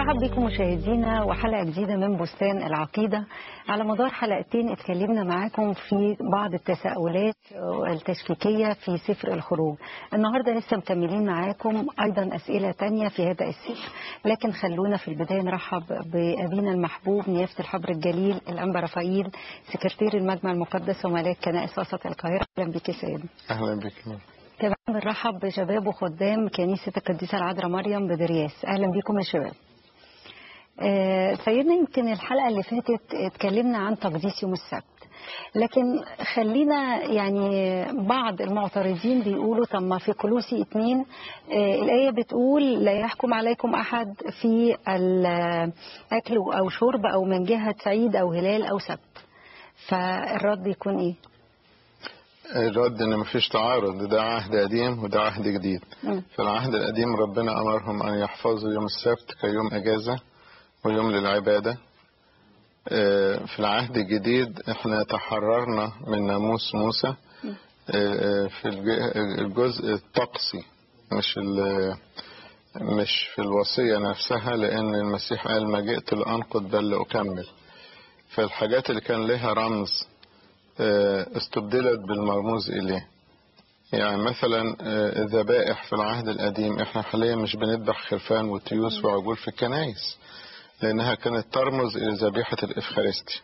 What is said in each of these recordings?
برحب بكم مشاهدينا وحلقة جديدة من بستان العقيدة على مدار حلقتين اتكلمنا معاكم في بعض التساؤلات التشكيكية في سفر الخروج النهاردة لسه مكملين معاكم أيضا أسئلة تانية في هذا السفر لكن خلونا في البداية نرحب بأبينا المحبوب نيافة الحبر الجليل الأنبا رفائيل سكرتير المجمع المقدس وملاك كنائس وسط القاهرة أهلا بك يا سيدنا اهلا بك كمان بنرحب بشباب وخدام كنيسة القديسة العذراء مريم بدرياس أهلا بكم يا شباب آه، سيدنا يمكن الحلقة اللي فاتت اتكلمنا عن تقديس يوم السبت لكن خلينا يعني بعض المعترضين بيقولوا طب ما في كلوسي اتنين آه، الآية بتقول لا يحكم عليكم أحد في الأكل أو شرب أو من جهة عيد أو هلال أو سبت فالرد يكون إيه؟ الرد ان مفيش تعارض ده عهد قديم وده عهد جديد مم. في العهد القديم ربنا امرهم ان يحفظوا يوم السبت كيوم اجازه ويوم للعباده آه، في العهد الجديد احنا تحررنا من ناموس موسى آه، آه، في الج- الجزء الطقسي مش ال- مش في الوصيه نفسها لان المسيح قال ما جئت لانقض بل لاكمل فالحاجات اللي كان لها رمز آه، استبدلت بالمرموز إليه يعني مثلا آه، الذبائح في العهد القديم احنا حاليا مش بنذبح خرفان وتيوس وعجول في الكنائس لأنها كانت ترمز إلى ذبيحة الإفخارستي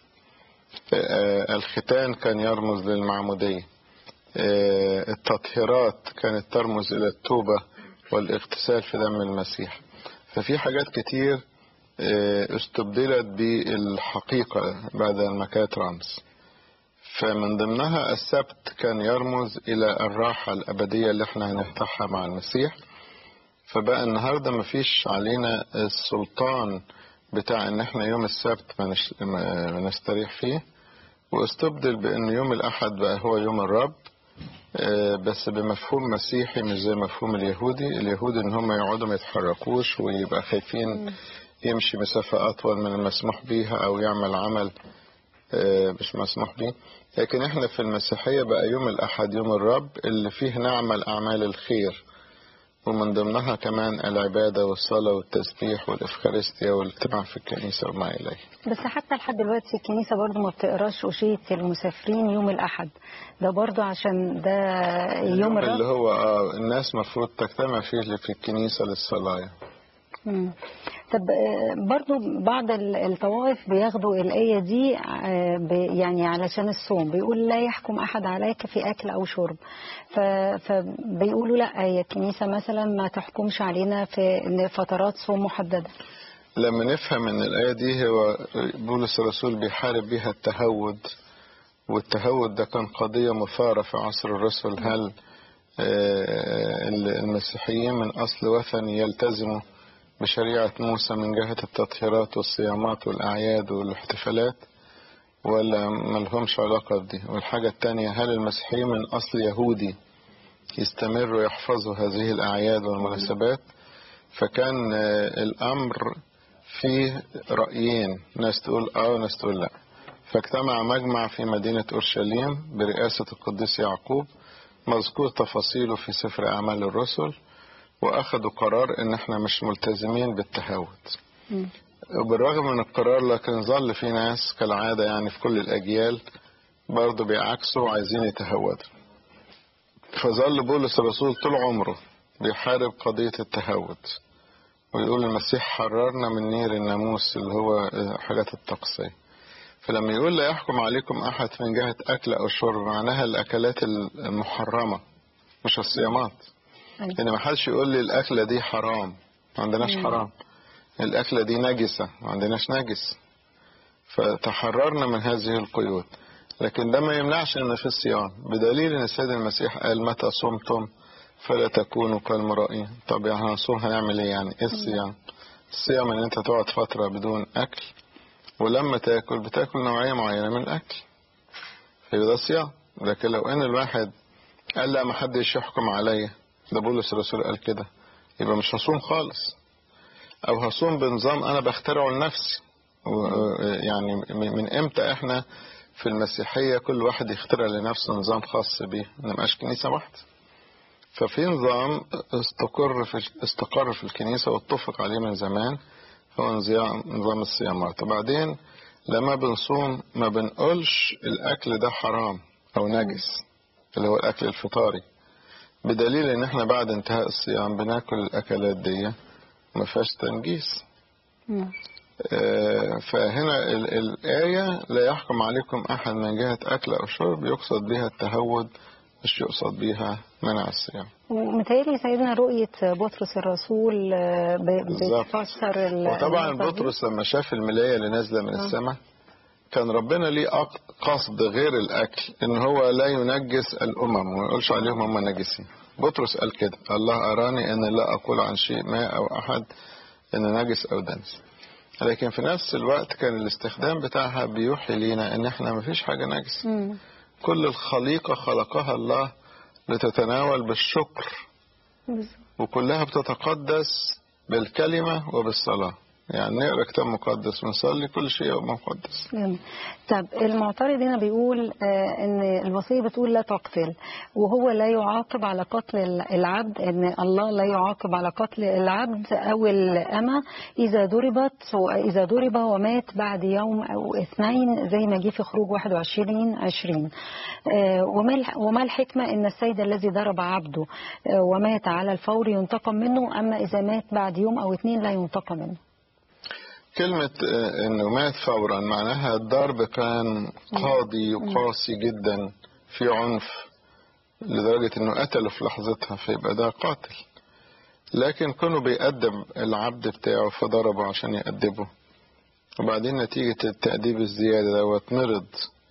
آه، الختان كان يرمز للمعمودية آه، التطهيرات كانت ترمز إلى التوبة والاغتسال في دم المسيح ففي حاجات كتير آه، استبدلت بالحقيقة بعد ما كانت رمز فمن ضمنها السبت كان يرمز إلى الراحة الأبدية اللي احنا هنفتحها مع المسيح فبقى النهاردة مفيش علينا السلطان بتاع ان احنا يوم السبت ما نش- ما- ما نستريح فيه واستبدل بان يوم الاحد بقى هو يوم الرب آه، بس بمفهوم مسيحي مش زي مفهوم اليهودي اليهودي ان هم يقعدوا ما يتحركوش ويبقى خايفين يمشي مسافة أطول من المسموح بيها أو يعمل عمل آه، مش مسموح بيه لكن احنا في المسيحية بقى يوم الأحد يوم الرب اللي فيه نعمل أعمال الخير ومن ضمنها كمان العبادة والصلاة والتسبيح والإفخارستيا والاجتماع في الكنيسة وما إليه بس حتى لحد دلوقتي الكنيسة برضو ما بتقراش أشية المسافرين يوم الأحد ده برضو عشان ده يوم اللي الرب هو آه الناس مفروض تجتمع فيه اللي في الكنيسة للصلاة مم. طب آه، برضو بعض ال- الطوائف بياخدوا الآية دي آه، ب- يعني علشان الصوم بيقول لا يحكم أحد عليك في أكل أو شرب ف- فبيقولوا لا هي الكنيسة مثلا ما تحكمش علينا في فترات صوم محددة لما نفهم ان الآية دي هو بولس الرسول بيحارب بيها التهود والتهود ده كان قضية مثارة في عصر الرسل هل آه، المسيحيين من أصل وثني يلتزموا بشريعة موسى من جهة التطهيرات والصيامات والأعياد والاحتفالات ولا ملهمش علاقة بدي والحاجة التانية هل المسيحيين من أصل يهودي يستمروا يحفظوا هذه الأعياد والمناسبات فكان آه، الأمر فيه رأيين ناس تقول آه وناس تقول لا فاجتمع مجمع في مدينة أورشليم برئاسة القديس يعقوب مذكور تفاصيله في سفر أعمال الرسل وأخذوا قرار إن إحنا مش ملتزمين بالتهاوت مم. وبالرغم من القرار لكن ظل في ناس كالعادة يعني في كل الأجيال برضه بيعكسوا وعايزين يتهودوا فظل بولس الرسول طول عمره بيحارب قضية التهوت ويقول المسيح حررنا من نير الناموس اللي هو حاجات التقصية فلما يقول لا يحكم عليكم أحد من جهة أكل أو شرب معناها الأكلات المحرمة مش الصيامات أيوة. يعني ما حدش يقول لي الأكلة دي حرام ما عندناش مم. حرام الأكلة دي نجسة ما عندناش نجس فتحررنا من هذه القيود لكن ده ما يمنعش ان في الصيام بدليل ان السيد المسيح قال متى صمتم فلا تكونوا كالمرائين طب يعني هنصوم هنعمل ايه يعني ايه الصيام الصيام ان انت تقعد فترة بدون اكل ولما تاكل بتاكل نوعية معينة من الاكل فيبقى ده صيام لكن لو ان الواحد قال لا ما حدش يحكم عليا ده بولس الرسول قال كده يبقى مش هصوم خالص او هصوم بنظام انا بخترعه لنفسي و- يعني من من امتى احنا في المسيحية كل واحد يخترع لنفسه نظام خاص بيه ما نبقاش كنيسة واحدة ففي نظام استقر في استقر في الكنيسة واتفق عليه من زمان هو نظام نظام الصيامات وبعدين لما بنصوم ما بنقولش الأكل ده حرام أو نجس اللي هو الأكل الفطاري بدليل إن إحنا بعد انتهاء الصيام بناكل الأكلات دي ما فيهاش تنجيس مم. آه، فهنا ال- الآية لا يحكم عليكم أحد من جهة أكل أو شرب يقصد بها التهود مش يقصد بها منع الصيام ومتهيألي سيدنا رؤية بطرس الرسول آه، ب- بالظبط. بتفسر ال- وطبعا النقطة دي. بطرس لما شاف الملاية اللي نازلة من آه. السماء كان ربنا ليه أق- قصد غير الأكل إن هو لا ينجس الأمم وما يقولش عليهم هم نجسين بطرس قال كده الله أراني أن لا أقول عن شيء ما أو أحد أن نجس أو دنس لكن في نفس الوقت كان الاستخدام بتاعها بيوحي لينا ان احنا مفيش حاجة نجسة مم. كل الخليقة خلقها الله لتتناول بالشكر بالظبط. وكلها بتتقدس بالكلمة وبالصلاة يعني نقرا كتاب مقدس ونصلي كل شيء يبقى مقدس جميل. طب المعترض هنا بيقول آه، ان الوصيه بتقول لا تقتل وهو لا يعاقب على قتل العبد ان الله لا يعاقب على قتل العبد او الامه اذا ضربت واذا ضرب ومات بعد يوم او اثنين زي ما جه في خروج 21 20 آه، وما الح- وما الحكمه ان السيد الذي ضرب عبده آه، ومات على الفور ينتقم منه اما اذا مات بعد يوم او اثنين لا ينتقم منه كلمة آه، انه مات فورا معناها الضرب كان قاضي وقاسي جدا في عنف لدرجة انه قتله في لحظتها فيبقى ده قاتل لكن كونه بيأدب العبد بتاعه فضربه عشان يأدبه وبعدين نتيجة التأديب الزيادة دوت مرض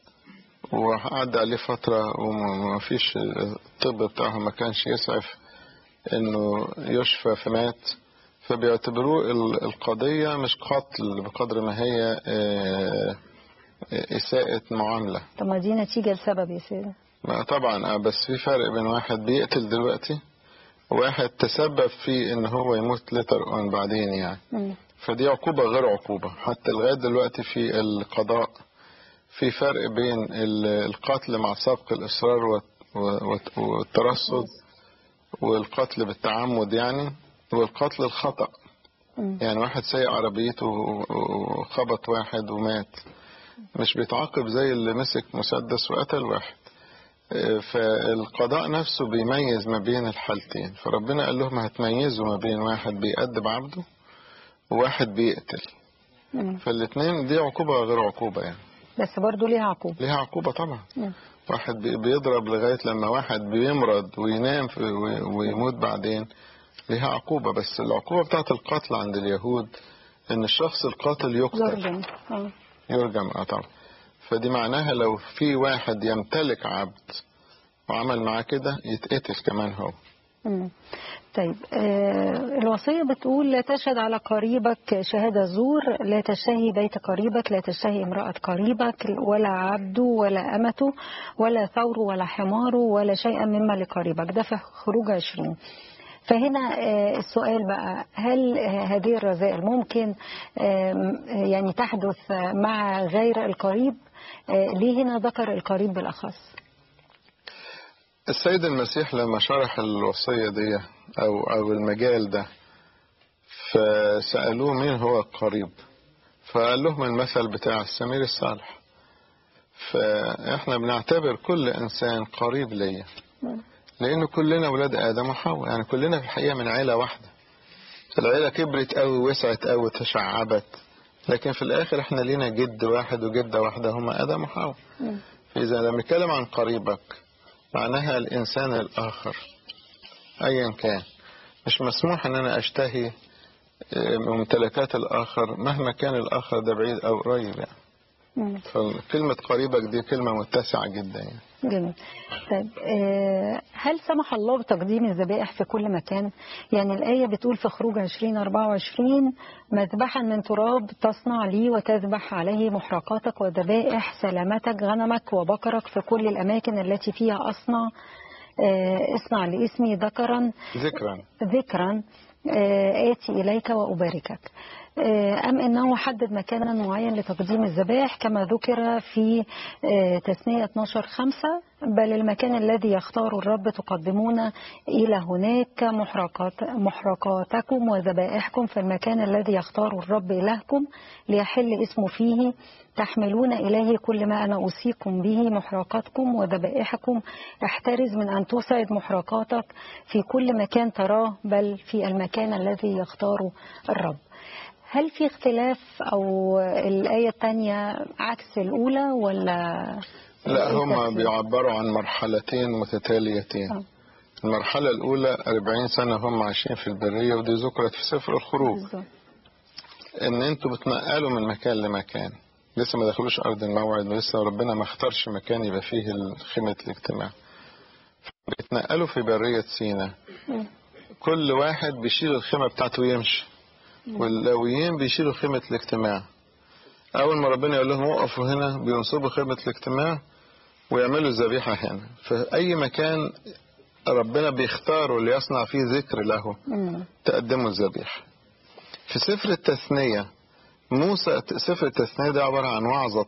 وعدى عليه فترة وما فيش الطب بتاعه ما كانش يسعف انه يشفى فمات فبيعتبروه ال- القضية مش قتل بقدر ما هي آه، إساءة معاملة طب ما دي نتيجه لسبب يا سيدي ما طبعا آه، بس في فرق بين واحد بيقتل دلوقتي وواحد تسبب في ان هو يموت لتر اون بعدين يعني مم. فدي عقوبة غير عقوبة حتى لغاية دلوقتي في القضاء في فرق بين ال- القتل مع سبق الإصرار والت- والت- والترصد والقتل بالتعمد يعني والقتل الخطأ مم. يعني واحد سايق عربيته وخبط واحد ومات مش بيتعاقب زي اللي مسك مسدس وقتل واحد آه، فالقضاء نفسه بيميز ما بين الحالتين فربنا قال لهم هتميزوا ما بين واحد بيأدب عبده وواحد بيقتل مم. فالاتنين دي عقوبة غير عقوبة يعني بس برضه ليها عقوبة ليها عقوبة طبعا مم. واحد بي- بيضرب لغاية لما واحد بيمرض وينام في- وي- ويموت بعدين ليها عقوبة بس العقوبة بتاعت القتل عند اليهود ان الشخص القاتل يقتل يرجم آه. يرجم اه طبعا فدي معناها لو في واحد يمتلك عبد وعمل معاه كده يتقتل كمان هو مم. طيب آه الوصية بتقول لا تشهد على قريبك شهادة زور لا تشتهي بيت قريبك لا تشتهي امرأة قريبك ولا عبده ولا أمته ولا ثور ولا حمار ولا شيئا مما لقريبك ده في خروج عشرين فهنا آه، السؤال بقى هل آه، هذه الرذائل ممكن آم، آه، يعني تحدث آه، مع غير القريب آه، ليه هنا ذكر القريب بالأخص السيد المسيح لما شرح الوصية دي أو أو المجال ده فسألوه مين هو القريب فقال لهم المثل بتاع السمير الصالح فإحنا بنعتبر كل إنسان قريب ليا لأنه كلنا ولاد آدم وحواء يعني كلنا في الحقيقة من عيلة واحدة العيلة كبرت قوي وسعت قوي وتشعبت لكن في الآخر إحنا لينا جد واحد وجدة واحدة هما آدم وحواء إذا لما نتكلم عن قريبك معناها الإنسان الآخر أيا كان مش مسموح إن أنا أشتهي آه، ممتلكات الآخر مهما كان الآخر ده بعيد أو قريب يعني مم. فكلمة قريبك دي كلمة متسعة جدا يعني جميل طيب آه، هل سمح الله بتقديم الذبائح في كل مكان يعني الآية بتقول في خروج 20 24 مذبحا من تراب تصنع لي وتذبح عليه محرقاتك وذبائح سلامتك غنمك وبقرك في كل الأماكن التي فيها أصنع آه، اصنع لاسمي ذكرا ذكرا ذكرا آه، آتي إليك وأباركك آه، أم أنه حدد مكانا معين لتقديم الذبائح كما ذكر في آه، تثنية 12 خمسة بل المكان الذي يختار الرب تقدمون إلى هناك محرقات محرقاتكم وذبائحكم في المكان الذي يختار الرب إلهكم ليحل اسمه فيه تحملون إليه كل ما أنا أوصيكم به محرقاتكم وذبائحكم احترز من أن تصعد محرقاتك في كل مكان تراه بل في المكان الذي يختاره الرب هل في اختلاف أو الآية الثانية عكس الأولى ولا لا إيه هما التفسير؟ بيعبروا عن مرحلتين متتاليتين آه. المرحلة الأولى 40 سنة هم عايشين في البرية ودي ذكرت في سفر الخروج بالظبط. إن أنتوا بتنقلوا من مكان لمكان لسه ما دخلوش أرض الموعد ولسه ربنا ما اختارش مكان يبقى فيه خيمة الاجتماع بيتنقلوا في برية سينا مم. كل واحد بيشيل الخيمة بتاعته ويمشي واللاويين بيشيلوا خيمة الاجتماع أول ما ربنا يقول لهم وقفوا هنا بينصبوا خيمة الاجتماع ويعملوا ذبيحة هنا في أي مكان ربنا بيختاروا ليصنع فيه ذكر له مم. تقدموا الذبيحة في سفر التثنية موسى سفر التثنية ده عبارة عن وعظة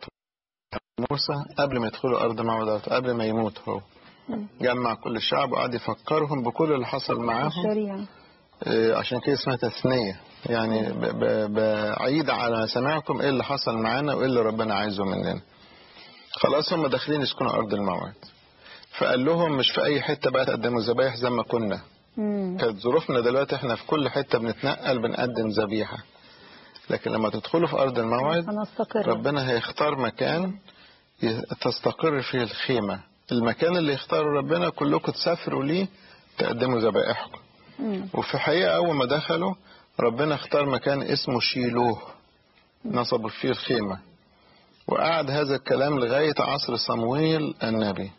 موسى قبل ما يدخلوا أرض موعد قبل ما يموت هو مم. جمع كل الشعب وقعد يفكرهم بكل اللي حصل معاهم الشريعة إيه، عشان كده اسمها تثنية يعني ب- ب- بعيد على سماعكم ايه اللي حصل معانا وايه اللي ربنا عايزه مننا خلاص هم داخلين يسكنوا ارض الموعد فقال لهم مش في اي حته بقى تقدموا ذبايح زي ما كنا مم. كانت ظروفنا دلوقتي احنا في كل حته بنتنقل بنقدم ذبيحه لكن لما تدخلوا في ارض الموعد هنستقر ربنا هيختار مكان ي- تستقر فيه الخيمه المكان اللي يختاره ربنا كلكم تسافروا ليه تقدموا ذبائحكم مم. وفي الحقيقة أول ما دخلوا ربنا اختار مكان اسمه شيلوه نصبوا فيه الخيمة وقعد هذا الكلام لغاية عصر صمويل النبي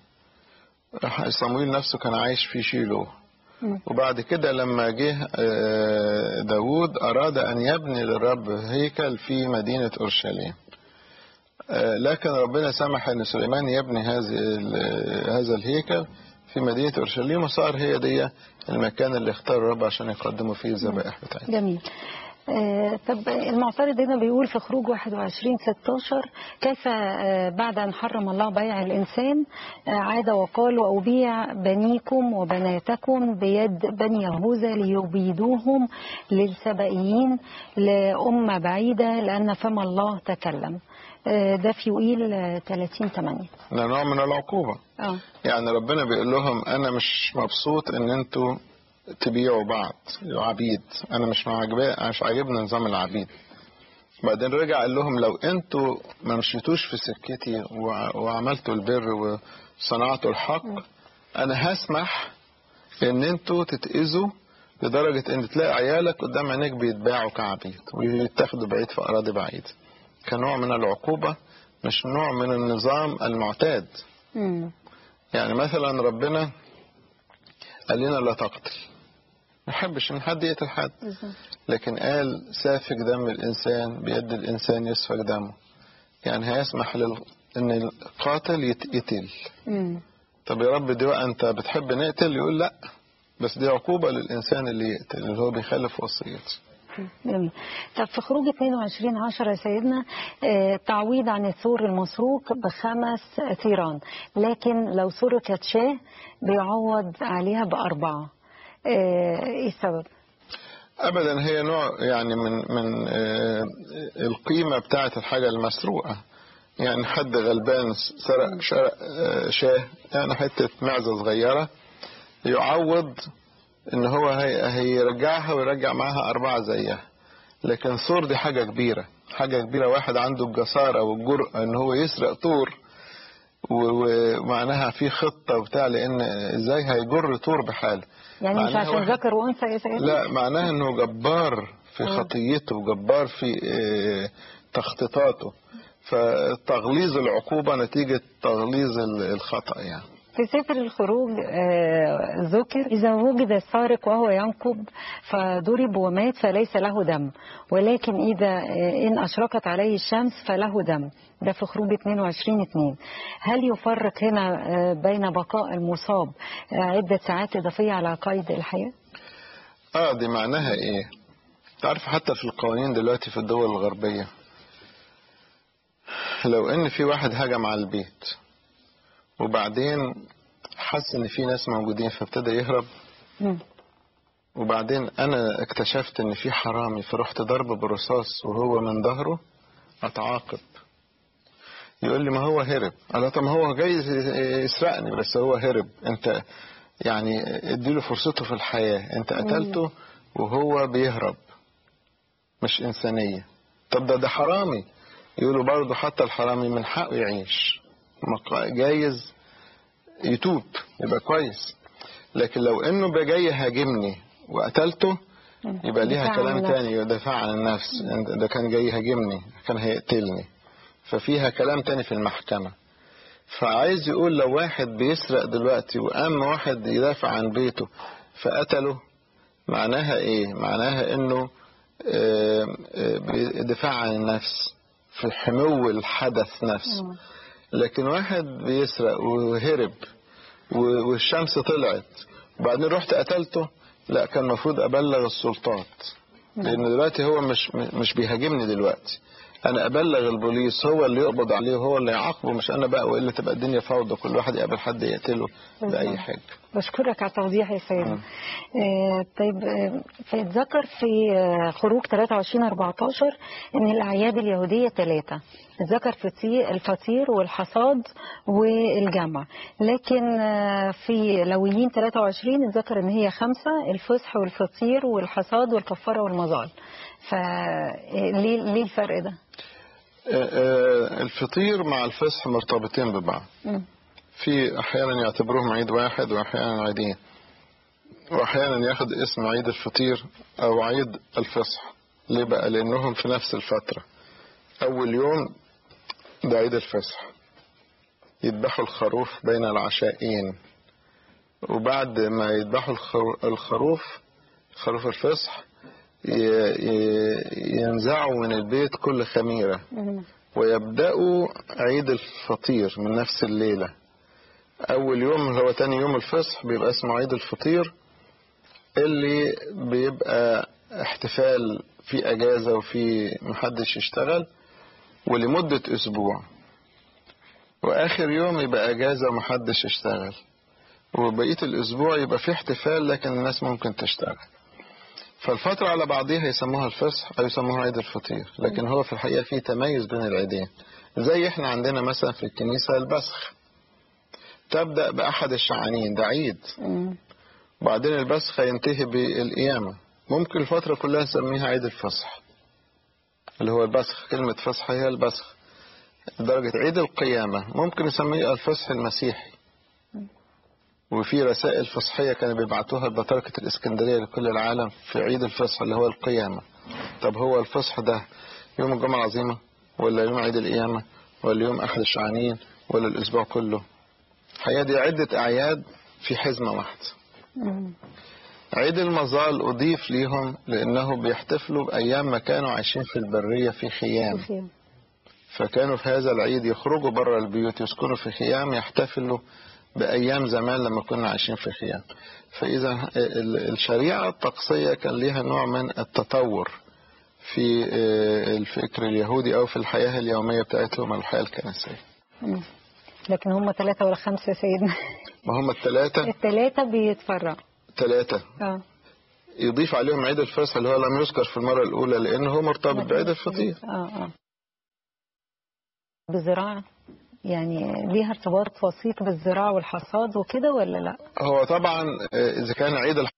صمويل نفسه كان عايش في شيلوه مم. وبعد كده لما جه آه، داود أراد أن يبني للرب هيكل في مدينة أورشليم آه، لكن ربنا سمح أن سليمان يبني هذه ال- هذا الهيكل في مدينة أورشليم وصار هي دي المكان اللي اختار الرب عشان يقدموا فيه الذبائح بتاعتهم جميل آه، طب المعترض هنا بيقول في خروج 21 16 كيف آه، بعد أن حرم الله بيع الإنسان آه، عاد وقال وأبيع بنيكم وبناتكم بيد بني يهوذا ليبيدوهم للسبائيين لأمة بعيدة لأن فما الله تكلم آه، ده في يوئيل آه، 30 8 ده نوع من العقوبة اه يعني ربنا بيقول لهم أنا مش مبسوط إن أنتوا تبيعوا بعض عبيد أنا مش عاجبني مش عاجبني نظام العبيد بعدين رجع قال لهم لو أنتوا ما مشيتوش في سكتي وع- وعملتوا البر وصنعتوا الحق أنا هسمح إن أنتوا تتأذوا لدرجة إن تلاقي عيالك قدام عينيك بيتباعوا كعبيد ويتاخدوا بعيد في أراضي بعيدة كنوع من العقوبة مش نوع من النظام المعتاد مم. يعني مثلا ربنا قال لنا لا تقتل ما يحبش ان حد يقتل حد بالظبط. لكن قال سافك دم الانسان بيد الانسان يسفك دمه يعني هيسمح لل... ان القاتل يت- يقتل مم. طب يا رب دي بقى انت بتحب نقتل يقول لا بس دي عقوبة للإنسان اللي يقتل اللي هو بيخالف وصيتي جميل طب في خروج 22 10 يا سيدنا آه، تعويض عن الثور المسروق بخمس ثيران لكن لو سرقت شاه بيعوض عليها بأربعة آه، ايه السبب؟ أبدا هي نوع يعني من من آه، القيمة بتاعة الحاجة المسروقة يعني حد غلبان سرق شرق آه، شاه يعني حتة معزة صغيرة يعوض إن هو هي هيرجعها ويرجع معاها أربعة زيها لكن ثور دي حاجة كبيرة حاجة كبيرة واحد عنده الجسارة والجرأة إن هو يسرق ثور و- ومعناها في خطة وبتاع لأن إزاي هيجر ثور بحاله يعني مش معناها عشان واحد- ذكر وانثى يا سيدنا؟ لا معناها انه جبار في مم. خطيته جبار في آه، تخطيطاته فتغليظ العقوبة نتيجة تغليظ ال- الخطأ يعني في سفر الخروج آه، ذكر إذا وجد السارق وهو ينقب فضرب ومات فليس له دم ولكن إذا آه، إن أشرقت عليه الشمس فله دم ده في خروج 22 2 هل يفرق هنا آه، بين بقاء المصاب آه، عدة ساعات إضافية على قيد الحياة؟ اه دي معناها ايه تعرف حتى في القوانين دلوقتي في الدول الغربية لو ان في واحد هجم على البيت وبعدين حس ان في ناس موجودين فابتدى يهرب مم. وبعدين انا اكتشفت ان في حرامي فرحت ضرب برصاص وهو من ظهره اتعاقب يقول لي ما هو هرب انا طب ما هو جاي يسرقني بس هو هرب انت يعني اديله فرصته في الحياة انت قتلته وهو بيهرب مش انسانية طب ده ده حرامي يقولوا برضه حتى الحرامي من حقه يعيش مق- جايز يتوب يبقى كويس لكن لو انه بقى جاي هاجمني وقتلته يبقى ليها دفاع عن كلام النفس. تاني يدافع عن النفس ده كان جاي يهاجمني كان هيقتلني ففيها كلام تاني في المحكمة فعايز يقول لو واحد بيسرق دلوقتي وقام واحد يدافع عن بيته فقتله معناها ايه معناها انه آه، آه، دفاع عن النفس في حمو الحدث نفسه مم. لكن واحد بيسرق وهرب و- والشمس طلعت وبعدين رحت قتلته لا كان المفروض ابلغ السلطات لان دلوقتي هو مش مش بيهاجمني دلوقتي انا ابلغ البوليس هو اللي يقبض عليه وهو اللي يعاقبه مش انا بقى والا تبقى الدنيا فوضى كل واحد يقابل حد يقتله باي بالظبط. حاجه بشكرك على التوضيح يا سيدنا آه طيب آه فيتذكر في آه خروج 23 14 ان الاعياد اليهوديه ثلاثه اتذكر فطير الفطير والحصاد والجمع لكن آه في لويين 23 اتذكر ان هي خمسه الفصح والفطير والحصاد والكفاره والمظال فليه ليه الفرق ده؟ آه، آه، الفطير مع الفصح مرتبطين ببعض مم. في احيانا يعتبروهم عيد واحد واحيانا عيدين واحيانا ياخد اسم عيد الفطير او عيد الفصح ليه بقى لانهم في نفس الفتره اول يوم ده عيد الفصح يذبحوا الخروف بين العشائين وبعد ما يذبحوا الخرو- الخروف خروف الفصح ي- ي- ينزعوا من البيت كل خميره مم. ويبدأوا عيد الفطير من نفس الليلة أول يوم اللي هو تاني يوم الفصح بيبقى اسمه عيد الفطير اللي بيبقى احتفال في أجازة وفي محدش يشتغل ولمدة أسبوع وآخر يوم يبقى أجازة ومحدش يشتغل وبقية الأسبوع يبقى في احتفال لكن الناس ممكن تشتغل فالفترة على بعضيها يسموها الفصح أو يسموها عيد الفطير لكن هو في الحقيقة في تميز بين العيدين زي احنا عندنا مثلا في الكنيسة البسخ تبدأ بأحد الشعانين ده عيد مم. وبعدين البسخ ينتهي بالقيامة ممكن الفترة كلها نسميها عيد الفصح اللي هو البسخ كلمة فصح هي البسخ درجة عيد القيامة ممكن نسميه الفصح المسيحي وفي رسائل فصحية كانوا بيبعتوها لبطركة الإسكندرية لكل العالم في عيد الفصح اللي هو القيامة طب هو الفصح ده يوم الجمعة العظيمة ولا يوم عيد القيامة ولا يوم أحد الشعانين ولا الأسبوع كله الحقيقة دي عدة أعياد في حزمة واحدة مم. عيد المظال أضيف ليهم لأنه بيحتفلوا بأيام ما كانوا عايشين في البرية في خيام كتير. فكانوا في هذا العيد يخرجوا بره البيوت يسكنوا في خيام يحتفلوا بأيام زمان لما كنا عايشين في خيام فإذا ال- الشريعة الطقسية كان ليها نوع من التطور في آه، الفكر اليهودي أو في الحياة اليومية بتاعتهم الحياة الكنسية مم. لكن هم ثلاثة ولا خمسة يا سيدنا ما هم الثلاثة الثلاثة بيتفرقوا ثلاثة اه يضيف عليهم عيد الفصح اللي هو لم يذكر في المرة الأولى لأنه هو مرتبط بعيد الفطير اه اه بالزراعة يعني ليها ارتباط وثيق بالزراعة والحصاد وكده ولا لا؟ هو طبعا آه، إذا كان عيد الح...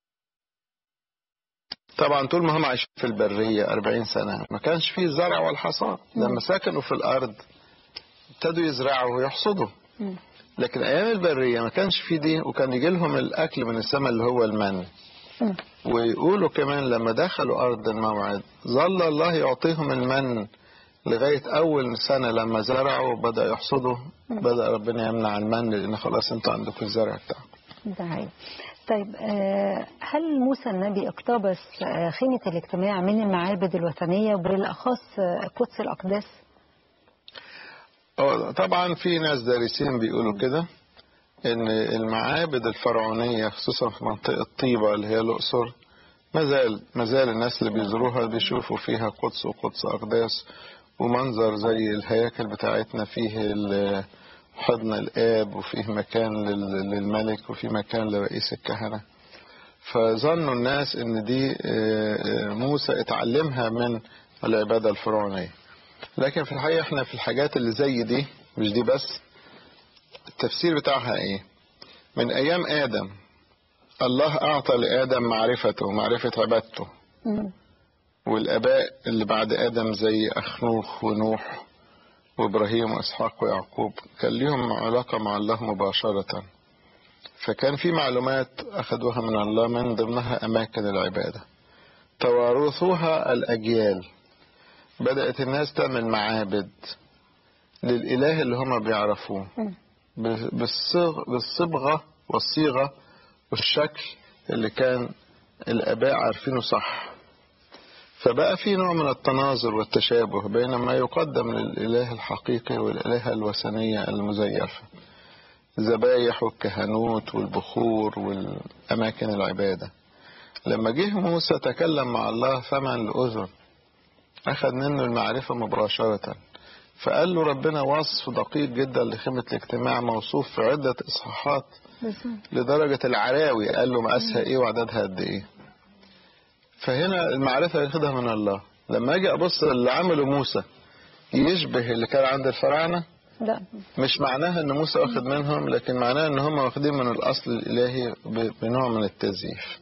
طبعا طول ما هم عايشين في البرية 40 سنة ما كانش فيه الزرع والحصاد لما سكنوا في الأرض ابتدوا يزرعوا ويحصدوا مم. لكن أيام البرية ما كانش فيه دي وكان يجي لهم الأكل من السماء اللي هو المن مم. ويقولوا كمان لما دخلوا أرض الموعد ظل الله يعطيهم المن لغاية أول سنة لما زرعوا بدأ يحصدوا بدأ ربنا يمنع المن لأن خلاص أنتوا عندكم الزرع بتاعكم ده حقيقي. طيب آه، هل موسى النبي اقتبس آه، خيمة الاجتماع من المعابد الوثنية وبالأخص آه، قدس الأقداس؟ أه، طبعا في ناس دارسين بيقولوا كده ان المعابد الفرعونية خصوصا في منطقة طيبة اللي هي الأقصر ما زال ما زال الناس اللي بيزوروها بيشوفوا فيها قدس وقدس أقداس ومنظر زي الهياكل بتاعتنا فيه ال- حضن الآب وفيه مكان لل- للملك وفيه مكان لرئيس الكهنة فظنوا الناس ان دي آه، آه، موسى اتعلمها من العبادة الفرعونية لكن في الحقيقة احنا في الحاجات اللي زي دي مش دي بس التفسير بتاعها ايه من ايام ادم الله اعطى لادم معرفته معرفة عبادته مم. والاباء اللي بعد ادم زي اخنوخ ونوح وابراهيم واسحاق ويعقوب كان ليهم علاقة مع الله مباشرة فكان في معلومات اخذوها من الله من ضمنها اماكن العبادة توارثوها الاجيال بدأت الناس تعمل معابد للإله اللي هم بيعرفوه مم. بالصيغ- بالصبغة والصيغة والشكل اللي كان الآباء عارفينه صح فبقى في نوع من التناظر والتشابه بين ما يقدم للإله الحقيقي والإله الوثنية المزيفة الذبايح والكهنوت والبخور والأماكن العبادة لما جه موسى تكلم مع الله فما الأذن أخذ منه المعرفة مباشرة فقال له ربنا وصف دقيق جدا لخيمة الاجتماع موصوف في عدة إصحاحات بالظبط لدرجة العراوي قال له مقاسها إيه وعددها قد إيه فهنا المعرفة ياخدها من الله لما أجي أبص اللي عمله موسى يشبه اللي كان عند الفراعنة لا مش معناها ان موسى واخد منهم لكن معناها ان هم واخدين من الاصل الالهي ب- بنوع من التزييف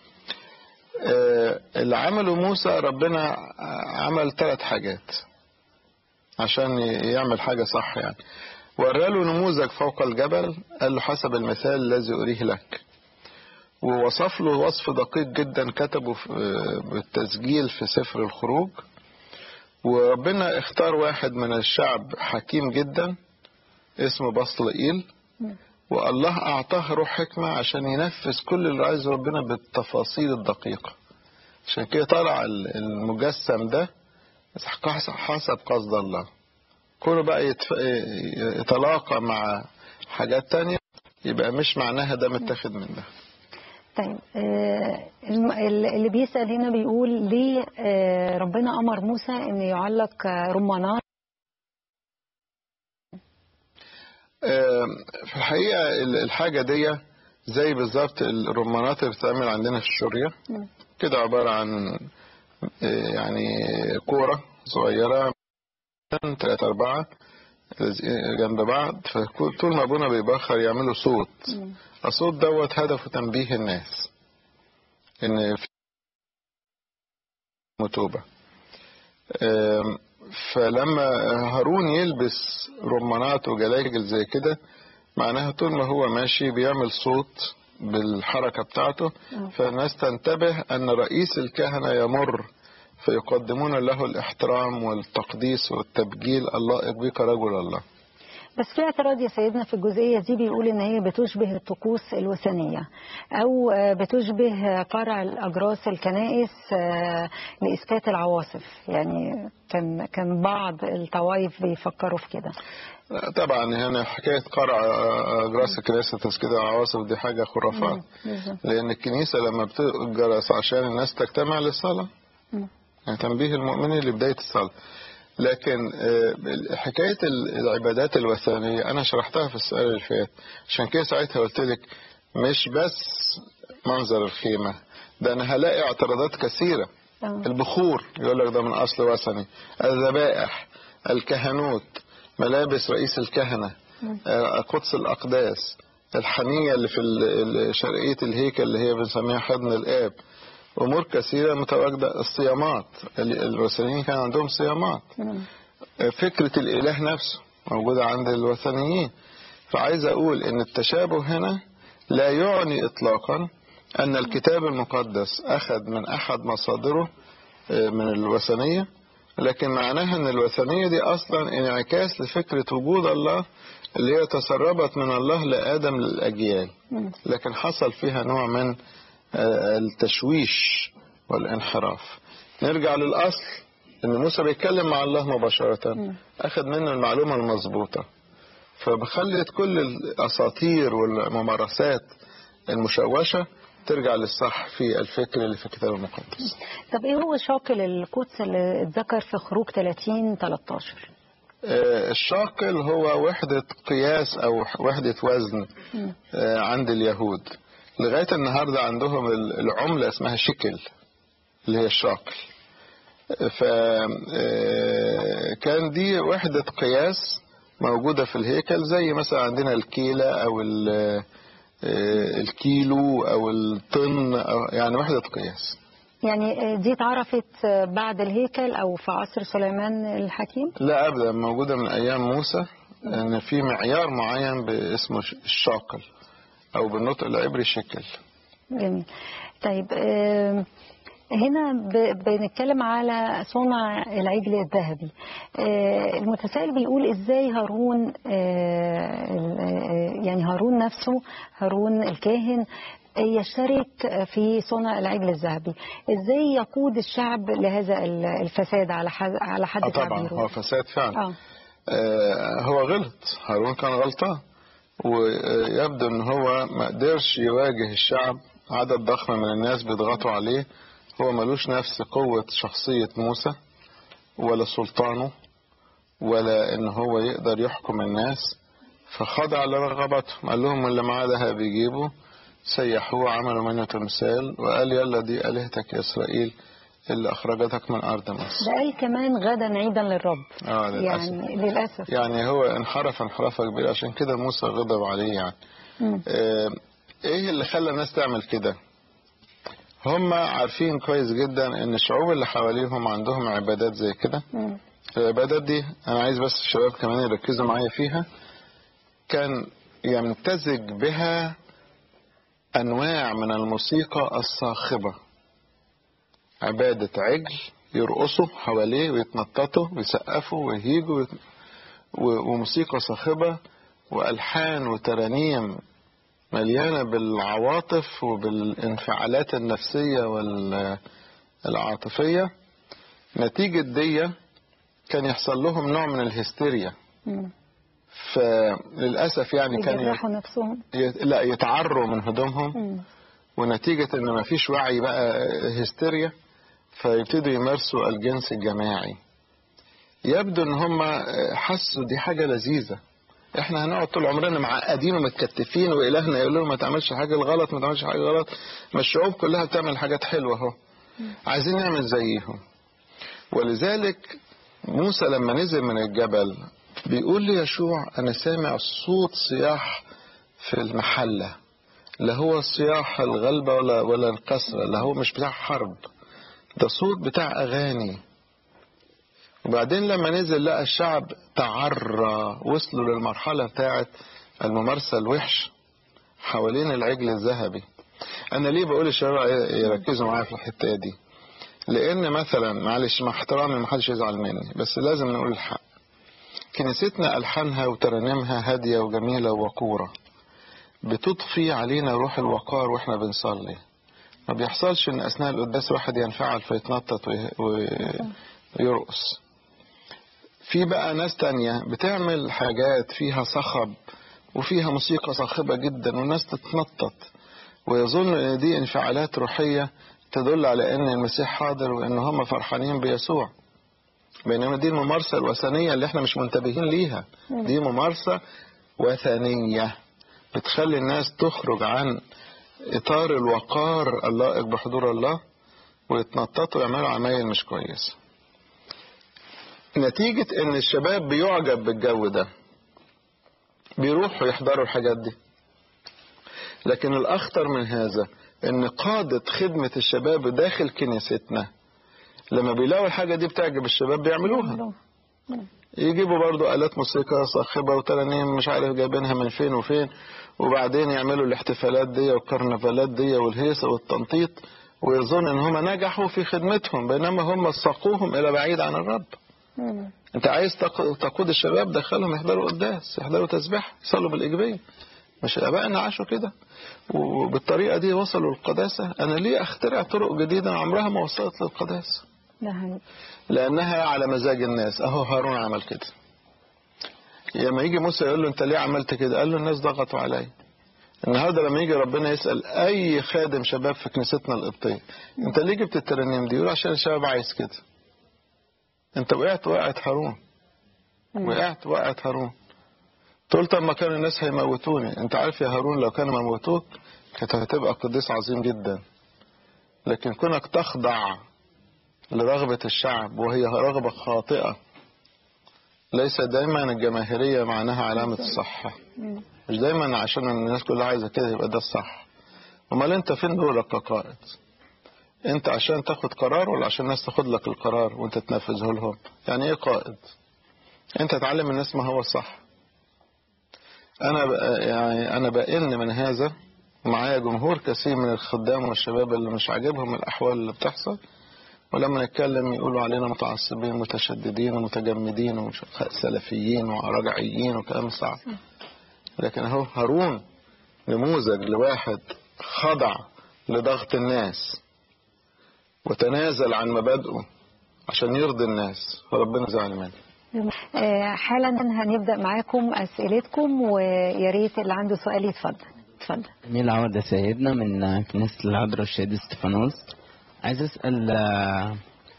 آه، اللي عمله موسى ربنا عمل ثلاث حاجات عشان ي- يعمل حاجة صح يعني وراله نموذج فوق الجبل قال له حسب المثال الذي أريه لك ووصف له وصف دقيق جدا كتبه في- آه، بالتسجيل في سفر الخروج وربنا اختار واحد من الشعب حكيم جدا اسمه بصلئيل مم. والله أعطاه روح حكمة عشان ينفذ كل اللي عايزه ربنا بالتفاصيل الدقيقة عشان كده طلع ال- المجسم ده حسب قصد الله كله بقى يتف... يتلاقى مع حاجات تانية يبقى مش معناها ده متاخد من ده طيب آه، الم- ال- اللي بيسأل هنا بيقول ليه آه، ربنا أمر موسى إن يعلق آه، رمانات آم، في الحقيقة ال- الحاجة دي زي بالظبط الرمانات اللي بتتعمل عندنا في الشورية مم. كده عبارة عن آه، يعني كورة صغيرة ثلاثة أربعة لازقين جنب بعض فطول ما أبونا بيبخر يعملوا صوت مم. الصوت دوت هدفه تنبيه الناس إن في متوبة آم، فلما هارون يلبس رمانات وجلاجل زي كده معناها طول ما هو ماشي بيعمل صوت بالحركة بتاعته آه. فالناس تنتبه أن رئيس الكهنة يمر فيقدمون له الاحترام والتقديس والتبجيل اللائق بك رجل الله بس في اعتراض يا سيدنا في الجزئية دي بيقول إن هي بتشبه الطقوس الوثنية أو آه، بتشبه قرع الأجراس الكنائس آه، لإسكات العواصف يعني كان كان بعض الطوائف بيفكروا في كده طبعا هنا حكاية قرع أجراس الكنيسة تسكيت العواصف دي حاجة خرافات مم. بالظبط. لأن الكنيسة لما بتجرس عشان الناس تجتمع للصلاة مم. يعني تنبيه المؤمنين لبداية الصلاة لكن آه، حكاية العبادات الوثنية أنا شرحتها في السؤال اللي فات عشان كده ساعتها قلت لك مش بس منظر الخيمة ده أنا هلاقي اعتراضات كثيرة آه. البخور يقول لك ده من أصل وثني الذبائح الكهنوت ملابس رئيس الكهنة آه، قدس الأقداس الحنية اللي في ال- ال- شرقية الهيكل اللي هي بنسميها حضن الآب أمور كثيرة متواجدة الصيامات ال- الوثنيين كان عندهم صيامات مم. فكرة الإله نفسه موجودة عند الوثنيين فعايز أقول إن التشابه هنا لا يعني إطلاقا أن الكتاب المقدس أخذ من أحد مصادره آه، من الوثنية لكن معناها أن الوثنية دي أصلا انعكاس لفكرة وجود الله اللي هي تسربت من الله لآدم للأجيال مم. لكن حصل فيها نوع من آه، التشويش والانحراف نرجع للأصل إن موسى بيتكلم مع الله مباشرة أخذ منه المعلومة المظبوطة فبخلت كل الأساطير والممارسات المشوشة ترجع للصح في الفكر اللي في الكتاب المقدس طب ايه هو شاكل القدس اللي اتذكر في خروج 30 13 آه، الشاقل هو وحدة قياس أو وحدة وزن آه، عند اليهود لغاية النهاردة عندهم ال- العملة اسمها شكل اللي هي الشاقل فكان دي وحدة قياس موجودة في الهيكل زي مثلا عندنا الكيلة أو ال- آه، الكيلو أو الطن أو يعني وحدة قياس يعني دي اتعرفت بعد الهيكل او في عصر سليمان الحكيم لا أبدا موجودة من أيام موسى إن في معيار معين باسمه ش- الشاقل أو بالنطق العبري شكل جميل طيب آم، هنا ب- بنتكلم على صنع العجل الذهبي آه، المتسائل بيقول ازاي هارون آه، ال- آه، يعني هارون نفسه هارون الكاهن يشترك في صنع العجل الذهبي ازاي يقود الشعب لهذا ال- الفساد على حد على حد آه طبعا تعبيره هو فساد فعلا اه آه هو غلط هارون كان غلطان ويبدو ان هو ما قدرش يواجه الشعب عدد ضخم من الناس بيضغطوا عليه هو ملوش نفس قوة شخصية موسى ولا سلطانه ولا ان هو يقدر يحكم الناس فخضع لرغبتهم قال لهم اللي معاه ذهب يجيبوا سيحوه عملوا منه تمثال وقال يلا دي آلهتك يا إسرائيل اللي أخرجتك من أرض مصر ده قال كمان غدا عيدا للرب آه للأسف يعني للاسف يعني هو انحرف انحرافة كبيرة عشان كده موسى غضب عليه يعني مم. آه، ايه اللي خلى الناس تعمل كده هم عارفين كويس جدا ان الشعوب اللي حواليهم عندهم عبادات زي كده مم. العبادات دي انا عايز بس الشباب كمان يركزوا معايا فيها كان يمتزج بها انواع من الموسيقى الصاخبة عبادة عجل يرقصوا حواليه ويتنططوا ويسقفوا ويهيجوا ويت... و- وموسيقى صاخبة وألحان وترانيم مليانة بالعواطف وبالانفعالات النفسية والعاطفية نتيجة دي كان يحصل لهم نوع من الهستيريا مم. فللأسف يعني كان يجرحوا نفسهم ي- لا يتعروا من هدومهم مم. ونتيجة ان ما فيش وعي بقى هستيريا فيبتدوا يمارسوا الجنس الجماعي يبدو ان هم حسوا دي حاجة لذيذة احنا هنقعد طول عمرنا معقدين ومتكتفين والهنا يقول لهم ما تعملش حاجة غلط ما تعملش حاجة غلط ما الشعوب كلها بتعمل حاجات حلوة اهو عايزين نعمل زيهم ولذلك موسى لما نزل من الجبل بيقول ليشوع انا سامع صوت صياح في المحله لا هو صياح الغلبة ولا ولا الكسرة لا هو مش بتاع حرب ده صوت بتاع أغاني وبعدين لما نزل لقى الشعب تعرى وصلوا للمرحلة بتاعت الممارسة الوحش حوالين العجل الذهبي أنا ليه بقول الشباب يركزوا معايا في الحتة دي لأن مثلا معلش مع احترامي ما حدش يزعل مني بس لازم نقول الحق كنيستنا ألحانها وترانيمها هادية وجميلة ووقورة بتضفي علينا روح الوقار واحنا بنصلي ما بيحصلش ان اثناء القداس واحد ينفعل فيتنطط وي- وي- ويرقص في بقى ناس تانية بتعمل حاجات فيها صخب وفيها موسيقى صاخبة جدا والناس تتنطط ويظن ان دي انفعالات روحية تدل على ان المسيح حاضر وان هم فرحانين بيسوع بينما دي الممارسة الوثنية اللي احنا مش منتبهين ليها دي ممارسة وثنية بتخلي الناس تخرج عن إطار الوقار اللائق بحضور الله ويتنططوا ويعملوا عمايل مش كويسة نتيجة إن الشباب بيعجب بالجو ده بيروحوا يحضروا الحاجات دي لكن الأخطر من هذا إن قادة خدمة الشباب داخل كنيستنا لما بيلاقوا الحاجة دي بتعجب الشباب بيعملوها يجيبوا برضو آلات موسيقى صاخبة وترانيم مش عارف جايبينها من فين وفين وبعدين يعملوا الاحتفالات دي والكرنفالات دي والهيصة والتنطيط ويظن ان هم نجحوا في خدمتهم بينما هم ساقوهم الى بعيد عن الرب مم. انت عايز تق- تقود الشباب دخلهم يحضروا قداس يحضروا تسبيح يصلوا بالايجابيه مش ابائنا عاشوا كده وبالطريقه دي وصلوا للقداسه انا ليه اخترع طرق جديده عمرها ما وصلت للقداسه ده حقيقي. لانها على مزاج الناس اهو هارون عمل كده لما يجي موسى يقول له انت ليه عملت كده قال له الناس ضغطوا عليا النهارده لما يجي ربنا يسال اي خادم شباب في كنيستنا القبطيه انت ليه جبت الترانيم دي يقول عشان الشباب عايز كده انت وقعت وقعت هارون وقعت وقعت هارون تقول طب ما كانوا الناس هيموتوني انت عارف يا هارون لو كانوا موتوك كانت هتبقى قديس عظيم جدا لكن كونك تخضع لرغبة الشعب وهي رغبة خاطئة ليس دايما الجماهيرية معناها علامة الصحة مش دايما عشان الناس كلها عايزة كده يبقى ده الصح امال انت فين دورك كقائد انت عشان تاخد قرار ولا عشان الناس تاخد لك القرار وانت تنفذه لهم يعني ايه قائد انت تعلم الناس ما هو الصح انا بقى يعني انا بقن من هذا معايا جمهور كثير من الخدام والشباب اللي مش عاجبهم الاحوال اللي بتحصل ولما نتكلم يقولوا علينا متعصبين متشددين ومتجمدين وسلفيين ورجعيين وكلام صعب لكن اهو هارون نموذج لواحد خضع لضغط الناس وتنازل عن مبادئه عشان يرضي الناس فربنا زعل منه آه، حالا هنبدا معاكم اسئلتكم ويا ريت اللي عنده سؤال يتفضل اتفضل جميل عودة سيدنا من كنيسة العذراء الشهيد استفانوس عايز أسأل آه،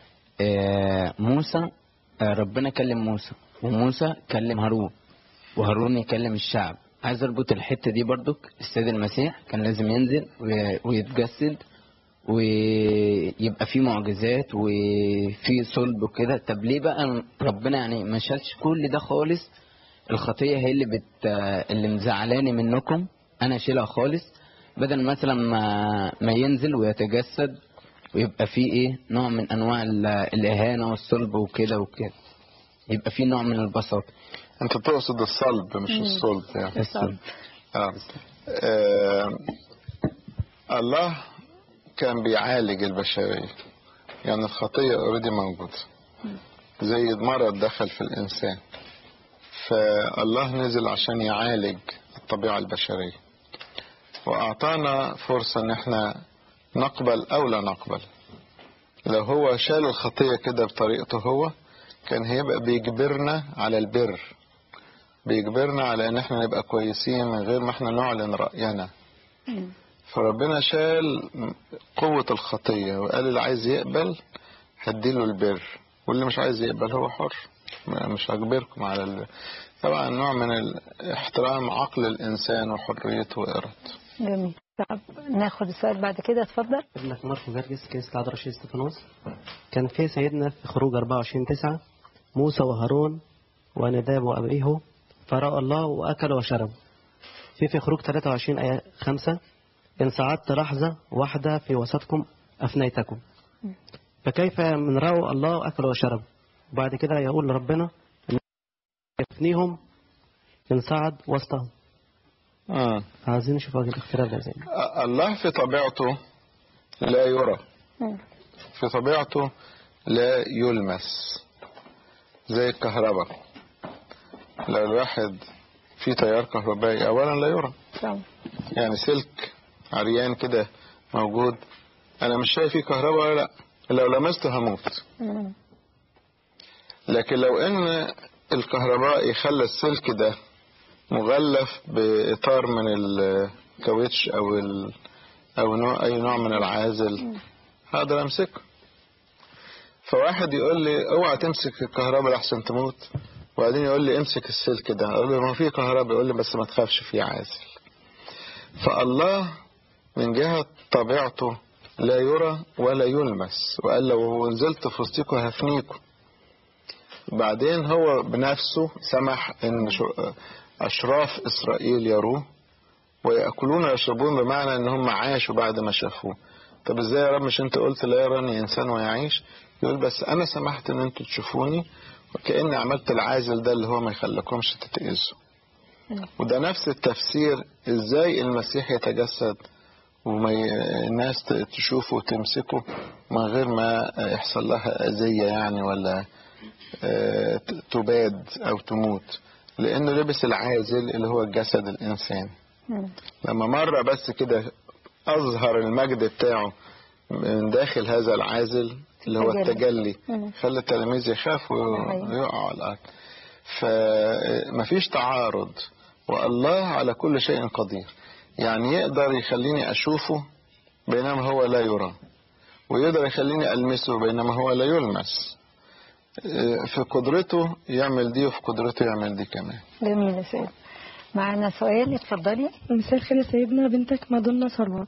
آه، موسى آه، ربنا كلم موسى وموسى كلم هارون وهارون يكلم الشعب عايز اربط الحتة دي برضك السيد المسيح كان لازم ينزل وي- ويتجسد ويبقى فيه معجزات وفي صلب وكده طب ليه بقى ربنا يعني ما شالش كل ده خالص الخطية هي اللي بت اللي مزعلاني منكم انا اشيلها خالص بدل مثلا ما ما ينزل ويتجسد ويبقى فيه ايه نوع من انواع ال- الاهانة والصلب وكده وكده يبقى فيه نوع من البساطة انت تقصد الصلب مش الصلب يعني الصلب آه. آه. الله كان بيعالج البشرية يعني الخطية اوريدي موجودة زي مرض دخل في الإنسان فالله نزل عشان يعالج الطبيعة البشرية وأعطانا فرصة إن احنا نقبل أو لا نقبل لو هو شال الخطية كده بطريقته هو كان هيبقى بيجبرنا على البر بيجبرنا على ان احنا نبقى كويسين من غير ما احنا نعلن رأينا فربنا شال قوة الخطية وقال اللي عايز يقبل هديله البر واللي مش عايز يقبل هو حر مش هجبركم على ال... طبعا نوع من ال- احترام عقل الإنسان وحريته وإرادته جميل طب ناخد السؤال بعد كده اتفضل ابنك ماركو جرجس كنيسة العذراء الشهيد استفانوس كان في سيدنا في خروج 24 9 موسى وهارون ونداب وأبيه فرأى الله وأكلوا وشربوا في في خروج 23 آية 5 إن صعدت لحظة واحدة في وسطكم أفنيتكم فكيف من رأوا الله وأكلوا وشربوا بعد كده يقول ربنا إن يفنيهم إن صعد وسطهم مم. عايزين نشوف وجه الاختلاف ده ازاي الله في طبيعته لا يرى في طبيعته لا يلمس زي الكهرباء لو الواحد في تيار كهربائي اولا لا يرى طبعا. يعني سلك عريان كده موجود انا مش شايف فيه كهرباء ولا لا لو لمسته هموت مم. لكن لو ان الكهربائي خلى السلك ده مغلف باطار من الكاوتش او ال... او نوع اي نوع من العازل هقدر امسكه فواحد يقول لي اوعى تمسك الكهرباء لحسن تموت وبعدين يقول لي امسك السلك ده اقول له ما في كهرباء يقول لي بس ما تخافش في عازل فالله من جهة طبيعته لا يرى ولا يلمس وقال لو نزلت في وسطكم هفنيكم بعدين هو بنفسه سمح ان شو- اشراف اسرائيل يروه ويأكلون ويشربون بمعنى ان هم عاشوا بعد ما شافوه طب ازاي يا رب مش انت قلت لا يراني انسان ويعيش يقول بس انا سمحت ان انتوا تشوفوني وكأني عملت العازل ده اللي هو ما يخليكمش تتأذوا وده نفس التفسير ازاي المسيح يتجسد وما ي... الناس ت- تشوفه وتمسكه من غير ما يحصل لها أذية يعني ولا آه، ت- تباد أو تموت لأنه لبس العازل اللي هو الجسد الإنساني مم. لما مرة بس كده أظهر المجد بتاعه من داخل هذا العازل اللي هو تجلي. التجلي مم. خلى التلاميذ يخافوا أيوة. ويقعوا على الأرض فمفيش تعارض والله على كل شيء قدير يعني يقدر يخليني أشوفه بينما هو لا يرى ويقدر يخليني ألمسه بينما هو لا يلمس آه، في قدرته يعمل دي وفي قدرته يعمل دي كمان جميل يا سيد معانا سؤال اتفضلي مساء الخير يا سيدنا بنتك مادونا ثروت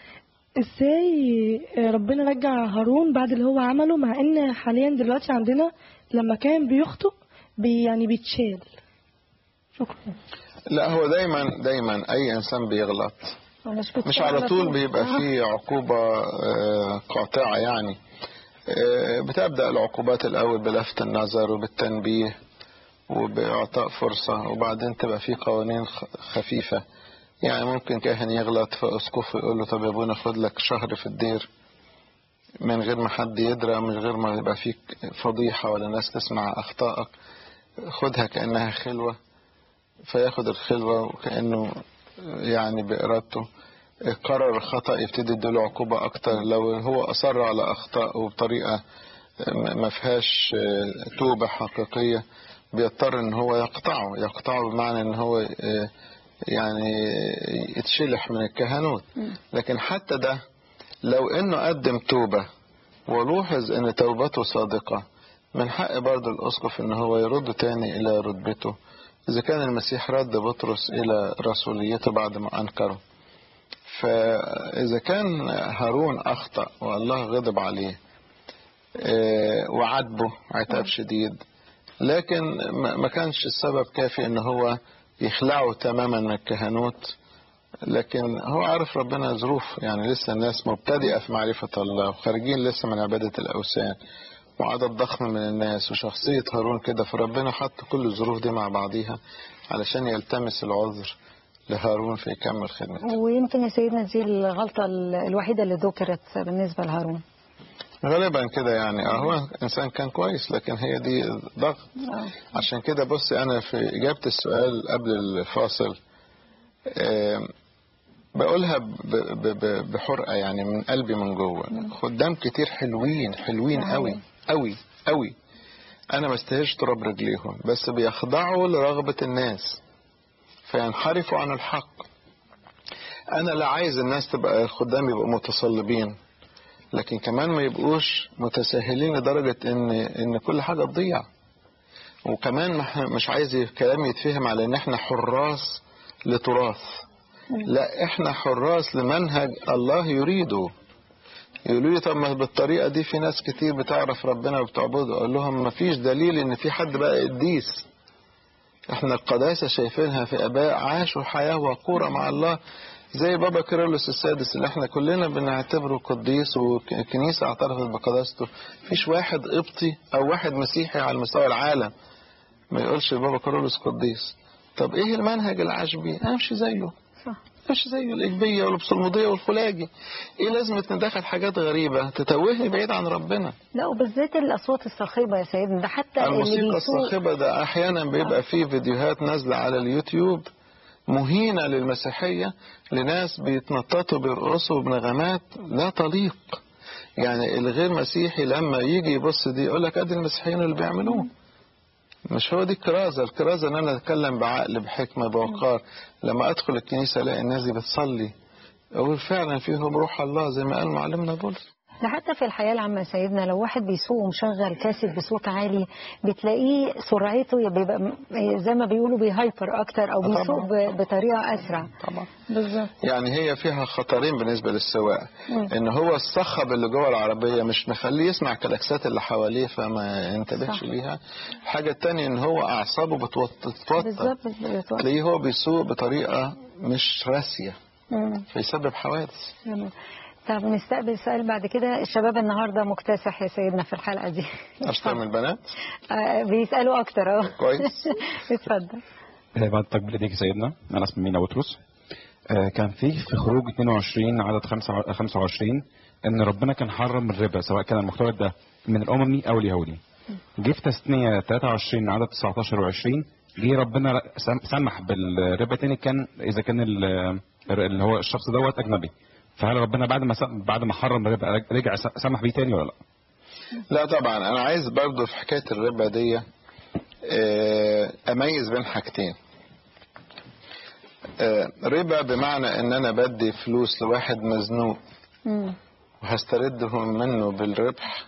ازاي ربنا رجع هارون بعد اللي هو عمله مع ان حاليا دلوقتي عندنا لما كان بيخطئ بي يعني بيتشال شكرا لا هو دايما دايما أي إنسان بيغلط مش, مش على طول بيبقى فيه عقوبة آه، قاطعة يعني آه، بتبدأ العقوبات الأول بلفت النظر وبالتنبيه وبإعطاء فرصة وبعدين تبقى في قوانين خ- خفيفة يعني ممكن كاهن يغلط فأسقف يقول له طب يا ابونا خد لك شهر في الدير من غير ما حد يدرى من غير ما يبقى فيك فضيحة ولا ناس تسمع أخطائك خدها كأنها خلوة فياخد الخلوة وكأنه يعني بإرادته قرر الخطأ يبتدي يديله عقوبة أكتر لو هو أصر على أخطائه بطريقة م- ما فيهاش آه، توبة حقيقية بيضطر إن هو يقطعه يقطعه بمعنى إن هو آه، يعني يتشلح من الكهنوت لكن حتى ده لو إنه قدم توبة ولوحظ إن توبته صادقة من حق برضه الأسقف إن هو يرد تاني إلى رتبته إذا كان المسيح رد بطرس إلى رسوليته بعد ما أنكره فإذا كان هارون أخطأ والله غضب عليه آه، وعاتبه عتاب شديد لكن ما ما كانش السبب كافي ان هو يخلعه تماما من الكهنوت لكن هو عارف ربنا ظروف يعني لسه الناس مبتدئة في معرفة الله وخارجين لسه من عبادة الأوثان وعدد ضخم من الناس وشخصية هارون كده فربنا حط كل الظروف دي مع بعضيها علشان يلتمس العذر لهارون في يكمل خدمته ويمكن يا سيدنا دي الغلطة ال- الوحيدة اللي ذكرت بالنسبة لهارون غالبا كده يعني اه هو انسان كان كويس لكن هي دي ضغط عشان كده بص انا في اجابه السؤال قبل الفاصل آم، بقولها ب- ب- ب- بحرقه يعني من قلبي من جوه خدام كتير حلوين حلوين قوي قوي قوي انا ما استاهلش تراب رجليهم بس بيخضعوا لرغبه الناس فينحرفوا عن الحق انا لا عايز الناس تبقى خدام يبقوا متصلبين لكن كمان ما يبقوش متساهلين لدرجة ان ان كل حاجة تضيع وكمان ما إحنا- مش عايز كلام يتفهم على ان احنا حراس لتراث لا احنا حراس لمنهج الله يريده يقولوا لي طب ما بالطريقة دي في ناس كتير بتعرف ربنا وبتعبده اقول لهم ما فيش دليل ان في حد بقى قديس احنا القداسة شايفينها في اباء عاشوا حياة وقورة مع الله زي بابا كيرلس السادس اللي احنا كلنا بنعتبره قديس والكنيسة اعترفت بقداسته مفيش واحد قبطي او واحد مسيحي على مستوى العالم ما يقولش بابا كيرلس قديس طب ايه المنهج اللي عاش بيه امشي زيه صح. امشي زيه الاجبيه والبصلموديه والخلاجي ايه لازمه ندخل حاجات غريبه تتوهني بعيد عن ربنا لا وبالذات الأصوات الصاخبة يا سيدنا ده حتى اللي الموسيقى بيسوق الصاخبة ده أحيانا بيبقى فيه فيديوهات نازلة على اليوتيوب مهينة للمسيحية لناس بيتنططوا بيرقصوا بنغمات لا تليق يعني الغير مسيحي لما يجي يبص دي يقول لك ادي المسيحيين اللي بيعملوه مش هو دي الكرازة الكرازة ان انا اتكلم بعقل بحكمة بوقار لما ادخل الكنيسة الاقي الناس دي بتصلي اقول فعلا فيهم روح الله زي ما قال معلمنا بولس ده حتى في الحياة العامة يا سيدنا لو واحد بيسوق ومشغل كاسيت بصوت عالي بتلاقيه سرعته بيبقى م- زي ما بيقولوا بيهايبر أكتر أو آه طبعاً. بيسوق ب- بطريقة أسرع طبعا بالظبط يعني هي فيها خطرين بالنسبة للسواق ان هو الصخب اللي جوه العربية مش مخليه يسمع كلاكسات اللي حواليه فما ينتبهش صح. ليها الحاجة التانية ان هو اعصابه بتوتر بالظبط بالظبط. تلاقيه هو بيسوق بطريقة مش راسية مم. فيسبب حوادث جميل. طب نستقبل سؤال بعد كده الشباب النهارده مكتسح يا سيدنا في الحلقة دي اشطر من البنات آه، بيسألوا أكتر اه كويس. اتفضل آه، بعد تقبل ايديك يا سيدنا انا اسمي مينا بطرس آه، كان في في خروج 22 عدد خمسة- 25 ان ربنا كان حرم الربا سواء كان المختلط ده من الاممي او اليهودي جه في تثنيه 23 عدد 19 و20 جه ربنا سم- سمح بالربا تاني كان اذا كان ال- اللي هو الشخص دوت اجنبي فهل ربنا بعد ما سم- بعد ما حرم الربا رجع س- سمح بيه تاني ولا لا؟ لا طبعا انا عايز برضو في حكاية الربا دي آه، اميز بين حاجتين آه، ربا بمعنى ان انا بدي فلوس لواحد مزنوق مم. وهستردهم منه بالربح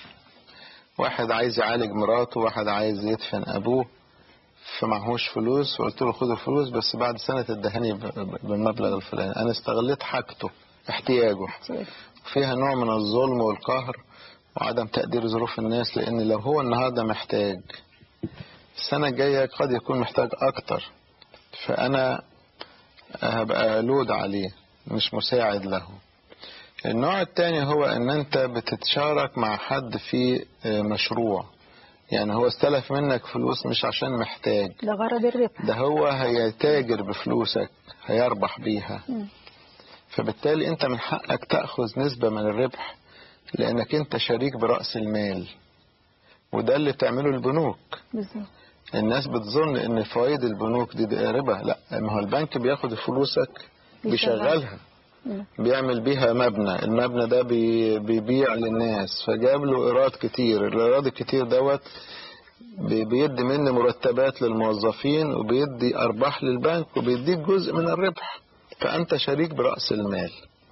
واحد عايز يعالج مراته واحد عايز يدفن ابوه فمعهوش فلوس وقلت له خد الفلوس بس بعد سنة تدهني ب- ب- بالمبلغ الفلاني انا استغليت حاجته احتياجه فيها نوع من الظلم والقهر وعدم تقدير ظروف الناس لان لو هو النهارده محتاج السنة الجاية قد يكون محتاج اكتر فانا هبقى لود عليه مش مساعد له النوع التاني هو ان انت بتتشارك مع حد في آه، مشروع يعني هو استلف منك فلوس مش عشان محتاج ده غرض الربح ده هو هيتاجر بفلوسك هيربح بيها مم. فبالتالي انت من حقك تأخذ نسبة من الربح لانك انت شريك برأس المال وده اللي بتعمله البنوك بالظبط الناس بتظن ان فوائد البنوك دي, دي ربا لا ما هو البنك بياخد فلوسك بيشغلها مم. بيعمل بيها مبنى المبنى ده بي- بيبيع للناس فجاب له ايراد كتير الايراد الكتير دوت بي- بيدي منه مرتبات للموظفين وبيدي ارباح للبنك وبيديك جزء من الربح فانت شريك براس المال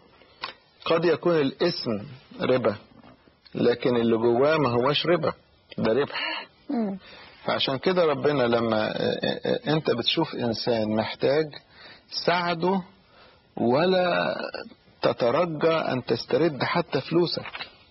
قد يكون الاسم ربا لكن اللي جواه ما هوش ربا ده ربح مم. فعشان كده ربنا لما آه، آه، انت بتشوف انسان محتاج ساعده ولا تترجى ان تسترد حتى فلوسك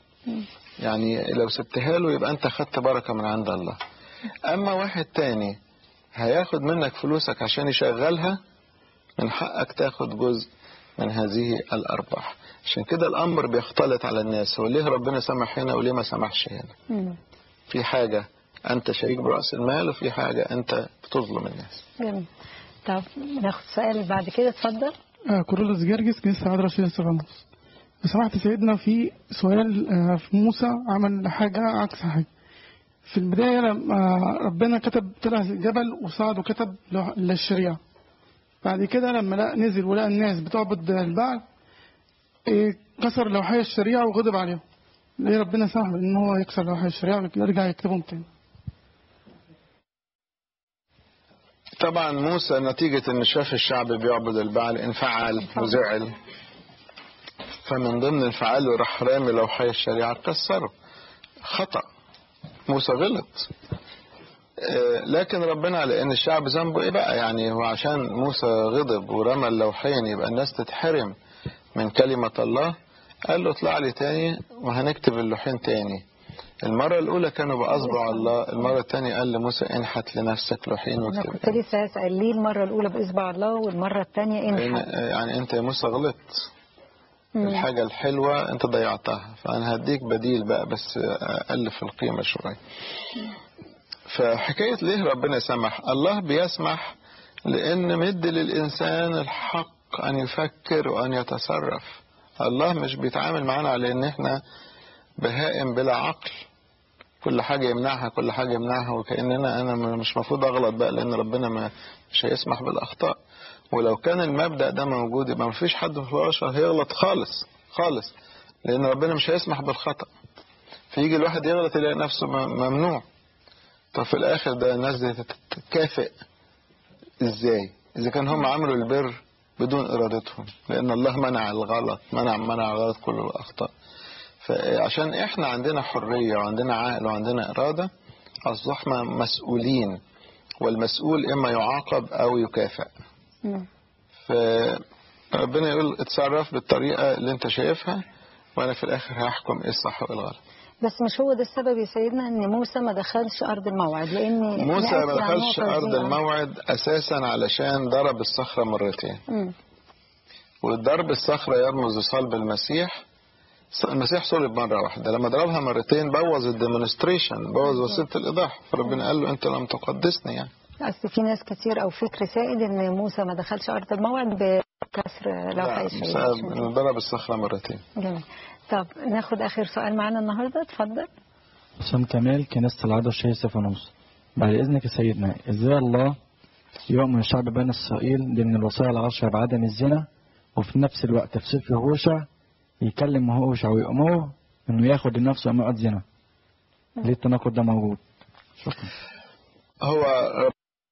يعني لو سبتها له يبقى انت خدت بركة من عند الله اما واحد تاني هياخد منك فلوسك عشان يشغلها من حقك تاخد جزء من هذه الارباح عشان كده الامر بيختلط على الناس هو ليه ربنا سمح هنا وليه ما سمحش هنا مم. في حاجة أنت شريك برأس المال وفي حاجة أنت بتظلم الناس جميل طب ناخد سؤال بعد كده اتفضل آه، كورولوس جرجس كنيسة عذراء شيخ استفانوس بصراحة سيدنا في سؤال آه، في موسى عمل حاجة عكس حاجة في البداية لما ربنا كتب طلع جبل وصعد وكتب له- للشريعة بعد كده لما لقى نزل ولقى الناس بتعبد البعل إيه، كسر لوحي الشريعة وغضب عليهم ليه ربنا سمح ان هو يكسر لوحي الشريعة ويرجع يكتبهم تاني طبعا موسى نتيجة ان شاف الشعب بيعبد البعل انفعل وزعل فمن ضمن انفعاله راح رامي لوحي الشريعة كسره خطأ موسى غلط آه، لكن ربنا لان الشعب ذنبه ايه بقى يعني هو عشان موسى غضب ورمى اللوحين يبقى الناس تتحرم من كلمة الله قال له اطلع لي تاني وهنكتب اللوحين تاني المرة الأولى كانوا بأصبع الله المرة الثانية قال لموسى انحت لنفسك لوحين انا واكتب كنت لسه هسأل ليه المرة الأولى بإصبع الله والمرة الثانية لأن- انحت يعني انت يا موسى غلطت مم. الحاجة الحلوة انت ضيعتها فانا هديك بديل بقى بس اقل في القيمة شوية فحكاية ليه ربنا سمح الله بيسمح لان مد للانسان الحق ان يفكر وان يتصرف الله مش بيتعامل معانا على ان احنا بهائم بلا عقل كل حاجة يمنعها كل حاجة يمنعها وكأننا أنا مش مفروض أغلط بقى لأن ربنا ما مش هيسمح بالأخطاء ولو كان المبدأ ده موجود يبقى مفيش حد في البشر هيغلط خالص خالص لأن ربنا مش هيسمح بالخطأ فيجي الواحد يغلط يلاقي نفسه م- ممنوع طب في الآخر ده الناس دي تتكافئ إزاي إذا كان هم عملوا البر بدون إرادتهم لأن الله منع الغلط منع منع الغلط كل الأخطاء فعشان إحنا عندنا حرية وعندنا عقل وعندنا إرادة أصبحنا مسؤولين والمسؤول إما يعاقب أو يكافئ مم. فربنا يقول اتصرف بالطريقة اللي انت شايفها وانا في الاخر هحكم ايه الصح وايه الغلط بس مش هو ده السبب يا سيدنا ان موسى ما دخلش ارض الموعد لان موسى ما نأتي عن دخلش نقطة ارض دي. الموعد اساسا علشان ضرب الصخرة مرتين مم. والضرب الصخرة يرمز لصلب المسيح المسيح صلب مرة واحدة لما ضربها مرتين بوظ الديمونستريشن بوظ وسيلة الإيضاح فربنا قال له أنت لم تقدسني يعني اصل في ناس كتير او فكر سائد ان موسى ما دخلش ارض الموعد بكسر لوحي لا، الشريعة بسبب إنه ضرب الصخرة مرتين جميل طب ناخد اخر سؤال معانا النهارده اتفضل حسام كمال كنيسة العذراء الشهيد استفانوس بعد إذنك يا سيدنا إزاي الله يؤمن شعب بني إسرائيل ضمن الوصايا العشرة بعدم الزنا وفي نفس الوقت في سفر هوشع يكلم هوشع ويأمره إنه ياخد لنفسه امرأة زنا ليه التناقض ده موجود؟ شكرا هو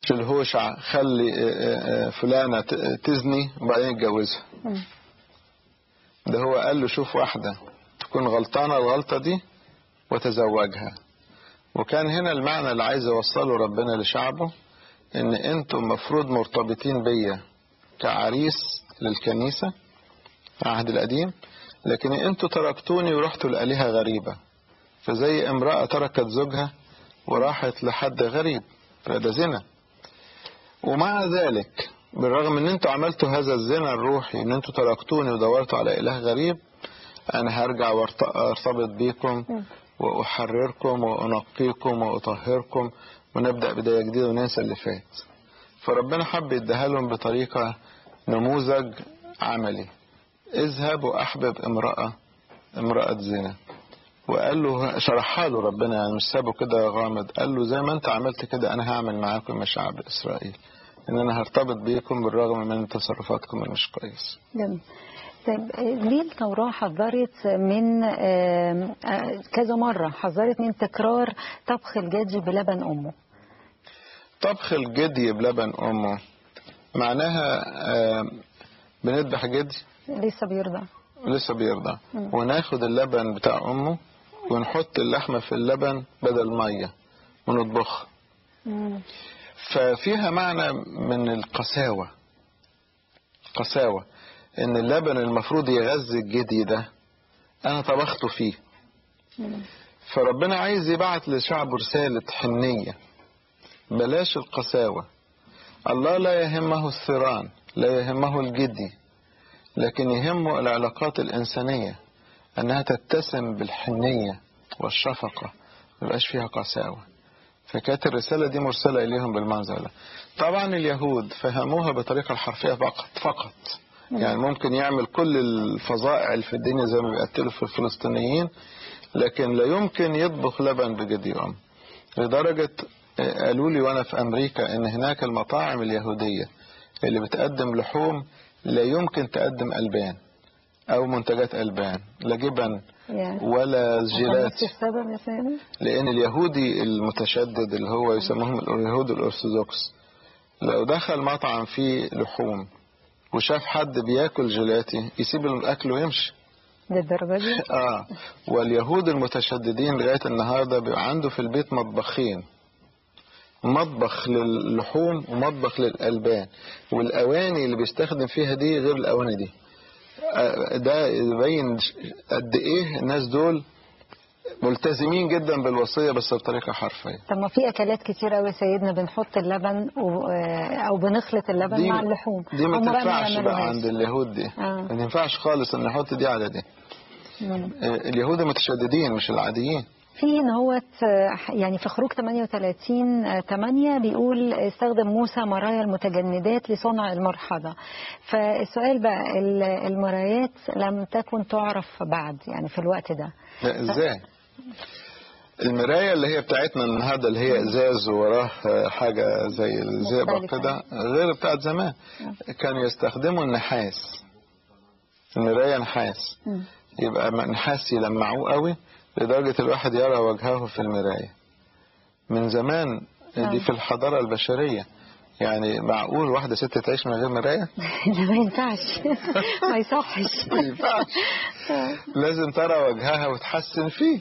الهوشع خلي آه، آه، فلانة ت- تزني وبعدين يتجوزها مم. ده هو قال له شوف واحدة تكون غلطانة الغلطة دي وتزوجها وكان هنا المعنى اللي عايز يوصله ربنا لشعبه ان انتم مفروض مرتبطين بيا كعريس للكنيسة في العهد القديم لكن انتوا تركتوني ورحتوا لآلهة غريبة فزي امرأة تركت زوجها وراحت لحد غريب فده زنا ومع ذلك بالرغم ان انتوا عملتوا هذا الزنا الروحي ان انتوا تركتوني ودورتوا على اله غريب انا هرجع وارت- ارتبط بيكم واحرركم وانقيكم واطهركم ونبدا بدايه جديده وننسى اللي فات فربنا حب يديها لهم بطريقه نموذج عملي اذهب واحبب امراه امراه زنا وقال له شرحها له ربنا يعني مش سابه كده غامض قال له زي ما انت عملت كده انا هعمل معاكم يا شعب اسرائيل ان انا هرتبط بيكم بالرغم من تصرفاتكم اللي مش كويس جميل طيب آه، ليه التوراة حذرت من آه، آه، كذا مرة حذرت من تكرار طبخ الجدي بلبن أمه طبخ الجدي بلبن امه معناها آه، بنذبح جدي لسه بيرضع لسه بيرضع مم. وناخد اللبن بتاع امه ونحط اللحمه في اللبن بدل ميه ونطبخها مم. ففيها معنى من القساوة قساوة ان اللبن المفروض يغذي الجدي ده انا طبخته فيه فربنا عايز يبعت لشعبه رسالة حنية بلاش القساوة الله لا يهمه الثيران لا يهمه الجدي لكن يهمه العلاقات الإنسانية أنها تتسم بالحنية والشفقة ما يبقاش فيها قساوة فكانت الرسالة دي مرسلة إليهم بالمنظر ده طبعا اليهود فهموها بطريقة الحرفية فقط فقط يعني ممكن يعمل كل الفظائع اللي في الدنيا زي ما بيقتلوا في الفلسطينيين لكن لا يمكن يطبخ لبن بجدي أم لدرجة آه، قالوا لي وأنا في أمريكا إن هناك المطاعم اليهودية اللي بتقدم لحوم لا يمكن تقدم ألبان أو منتجات ألبان لا جبن يعني ولا عشان جيلات نفس السبب يا سيدي لأن اليهودي المتشدد اللي هو يسموهم اليهود الأرثوذكس لو دخل مطعم فيه لحوم وشاف حد بياكل جيلاتي يسيب الأكل ويمشي للدرجة دي آه واليهود المتشددين لغاية النهاردة بيبقى عنده في البيت مطبخين مطبخ للحوم ومطبخ للألبان والأواني اللي بيستخدم فيها دي غير الأواني دي آه، ده يبين قد إيه الناس دول ملتزمين جدا بالوصية بس بطريقة حرفية طب ما في أكلات كتير أوي سيدنا بنحط اللبن و... آه، أو بنخلط اللبن دي مع اللحوم دي ما هم بقى تنفعش بقى يعملوهاش. عند اليهود دي آه. ما ينفعش خالص ان نحط دي على دي مم. آه، اليهود المتشددين مش العاديين في ان هو يعني في خروج 38 آه، 8 بيقول استخدم موسى مرايا المتجندات لصنع المرحضة فالسؤال بقى ال- المرايات لم تكن تعرف بعد يعني في الوقت ده لا ازاي المراية اللي هي بتاعتنا النهارده اللي هي ازاز ووراه آه، حاجة زي الزئبق مختلفة. كده غير بتاعت زمان كانوا يستخدموا النحاس المراية نحاس مم. يبقى م- نحاس يلمعوه قوي لدرجة الواحد يرى وجهه في المراية من زمان دي في الحضارة البشرية يعني معقول واحدة ست تعيش من غير مراية ده ما ينفعش ما يصحش ما ينفعش. لازم ترى وجهها وتحسن فيه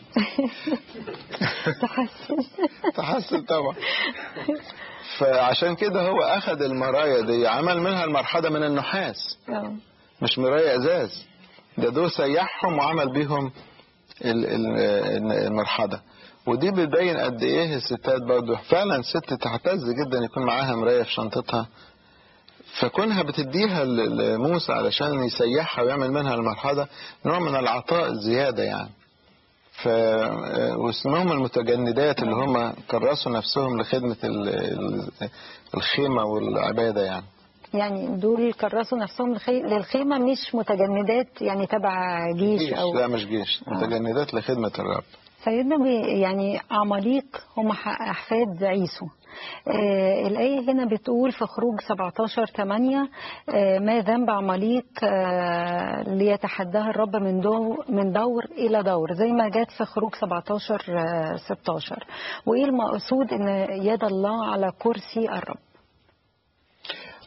تحسن تحسن طبعا فعشان كده هو أخذ المرايا دي عمل منها المرحلة من النحاس آه. مش مراية ازاز ده دول سيحهم وعمل بيهم ال- ال- المرحلة ودي بتبين قد ايه الستات برضه فعلا ست تحتز جدا يكون معاها مراية في شنطتها فكونها بتديها ل- لموسى علشان يسيحها ويعمل منها المرحلة نوع من العطاء الزيادة يعني ف واسمهم المتجندات اللي هم كرسوا نفسهم لخدمة ال- ال- الخيمة والعبادة يعني يعني دول كرسوا نفسهم للخي- للخيمة مش متجندات يعني تبع جيش جيش أو لا مش جيش متجندات لخدمة الرب سيدنا بي يعني عماليق هم ح- أحفاد عيسو آه الآية هنا بتقول في خروج 17 8 آه ما ذنب عماليق آه ليتحداها الرب من دور من دور إلى دور زي ما جت في خروج 17 آه 16 وإيه المقصود إن يد الله على كرسي الرب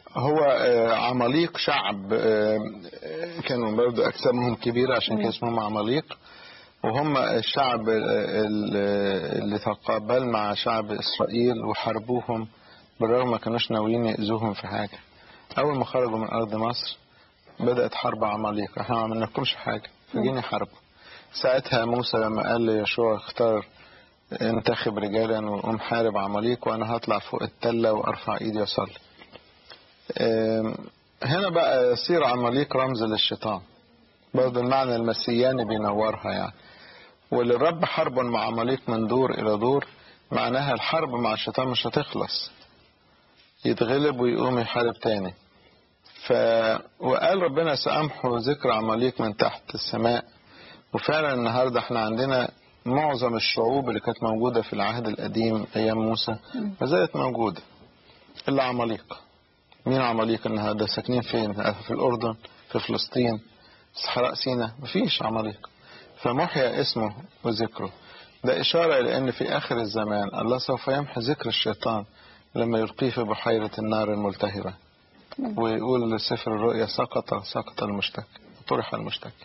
هو آه، عماليق شعب آه، آه، كانوا برضه أجسامهم كبيرة عشان كده اسمهم عماليق وهم الشعب آه، ال- اللي تقابل مع شعب إسرائيل وحاربوهم بالرغم ما كانوش ناويين يأذوهم في حاجة أول ما خرجوا من أرض مصر بدأت حرب عماليق احنا ما عملناكمش حاجة فجينا يحاربوا ساعتها موسى لما قال ليشوع اختار انتخب رجالا وقوم حارب عماليق وانا هطلع فوق التلة وارفع ايدي واصلي ام، هنا بقى يصير عماليق رمز للشيطان برضه المعنى المسياني بينورها يعني وللرب حرب مع عماليق من دور الى دور معناها الحرب مع الشيطان مش هتخلص يتغلب ويقوم يحارب تاني ف وقال ربنا سأمحو ذكر عماليق من تحت السماء وفعلا النهارده احنا عندنا معظم الشعوب اللي كانت موجودة في العهد القديم أيام موسى ما زالت موجودة إلا عماليق مين عماليق النهارده ساكنين فين في الأردن في فلسطين صحراء سيناء مفيش عماليق فمحيا اسمه وذكره ده إشارة إلى أن في آخر الزمان الله سوف يمحي ذكر الشيطان لما يلقيه في بحيرة النار الملتهبة ويقول سفر الرؤيا سقط سقط المشتكي طرح المشتكي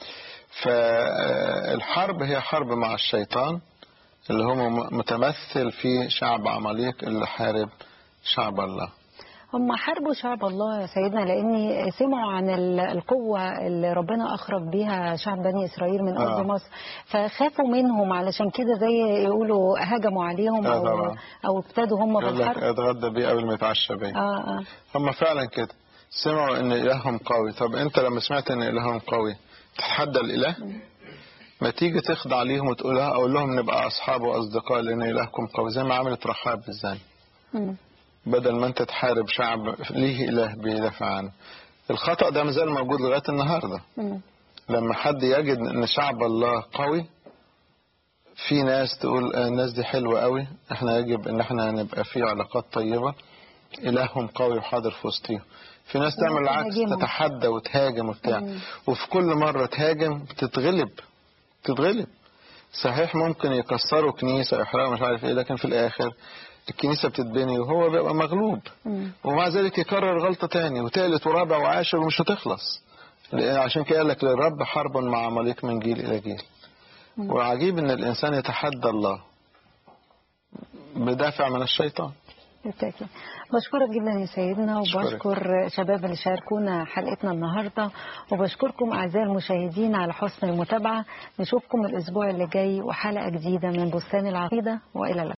فالحرب هي حرب مع الشيطان اللي هو متمثل في شعب عماليق اللي حارب شعب الله هم حاربوا شعب الله يا سيدنا لأن سمعوا عن ال- القوة اللي ربنا أخرج بيها شعب بني إسرائيل من أرض آه. مصر فخافوا منهم علشان كده زي يقولوا هجموا عليهم آه أو طبعا. أو ابتدوا هم يقول لك بالحرب اتغدى بيه قبل ما يتعشى بيه آه آه هم فعلا كده سمعوا ان الههم قوي طب انت لما سمعت ان الههم قوي تتحدى الاله ما تيجي تخضع ليهم وتقول اه اقول لهم نبقى اصحاب واصدقاء لان الهكم قوي زي ما عملت رحاب بالزاني مم. بدل ما انت تحارب شعب ليه اله بيدافع عنه الخطأ ده مازال موجود لغاية النهاردة مم. لما حد يجد ان شعب الله قوي في ناس تقول آه، الناس دي حلوة قوي احنا يجب ان احنا نبقى في علاقات طيبة الههم قوي وحاضر في وسطهم في ناس تعمل العكس تهاجمهم. تتحدى وتهاجم وبتاع مم. وفي كل مرة تهاجم بتتغلب تتغلب صحيح ممكن يكسروا كنيسة يحرقوا مش عارف ايه لكن في الاخر الكنيسة بتتبني وهو بيبقى مغلوب مم. ومع ذلك يكرر غلطة تاني وتالت ورابع وعاشر ومش هتخلص لأن عشان كده قال لك للرب حرب مع عماليق من جيل إلى جيل وعجيب إن الإنسان يتحدى الله بدافع من الشيطان بالتأكيد بشكرك جدا يا سيدنا أشكرك. وبشكر شباب اللي شاركونا حلقتنا النهارده وبشكركم اعزائي المشاهدين على حسن المتابعه نشوفكم الاسبوع اللي جاي وحلقه جديده من بستان العقيده والى اللقاء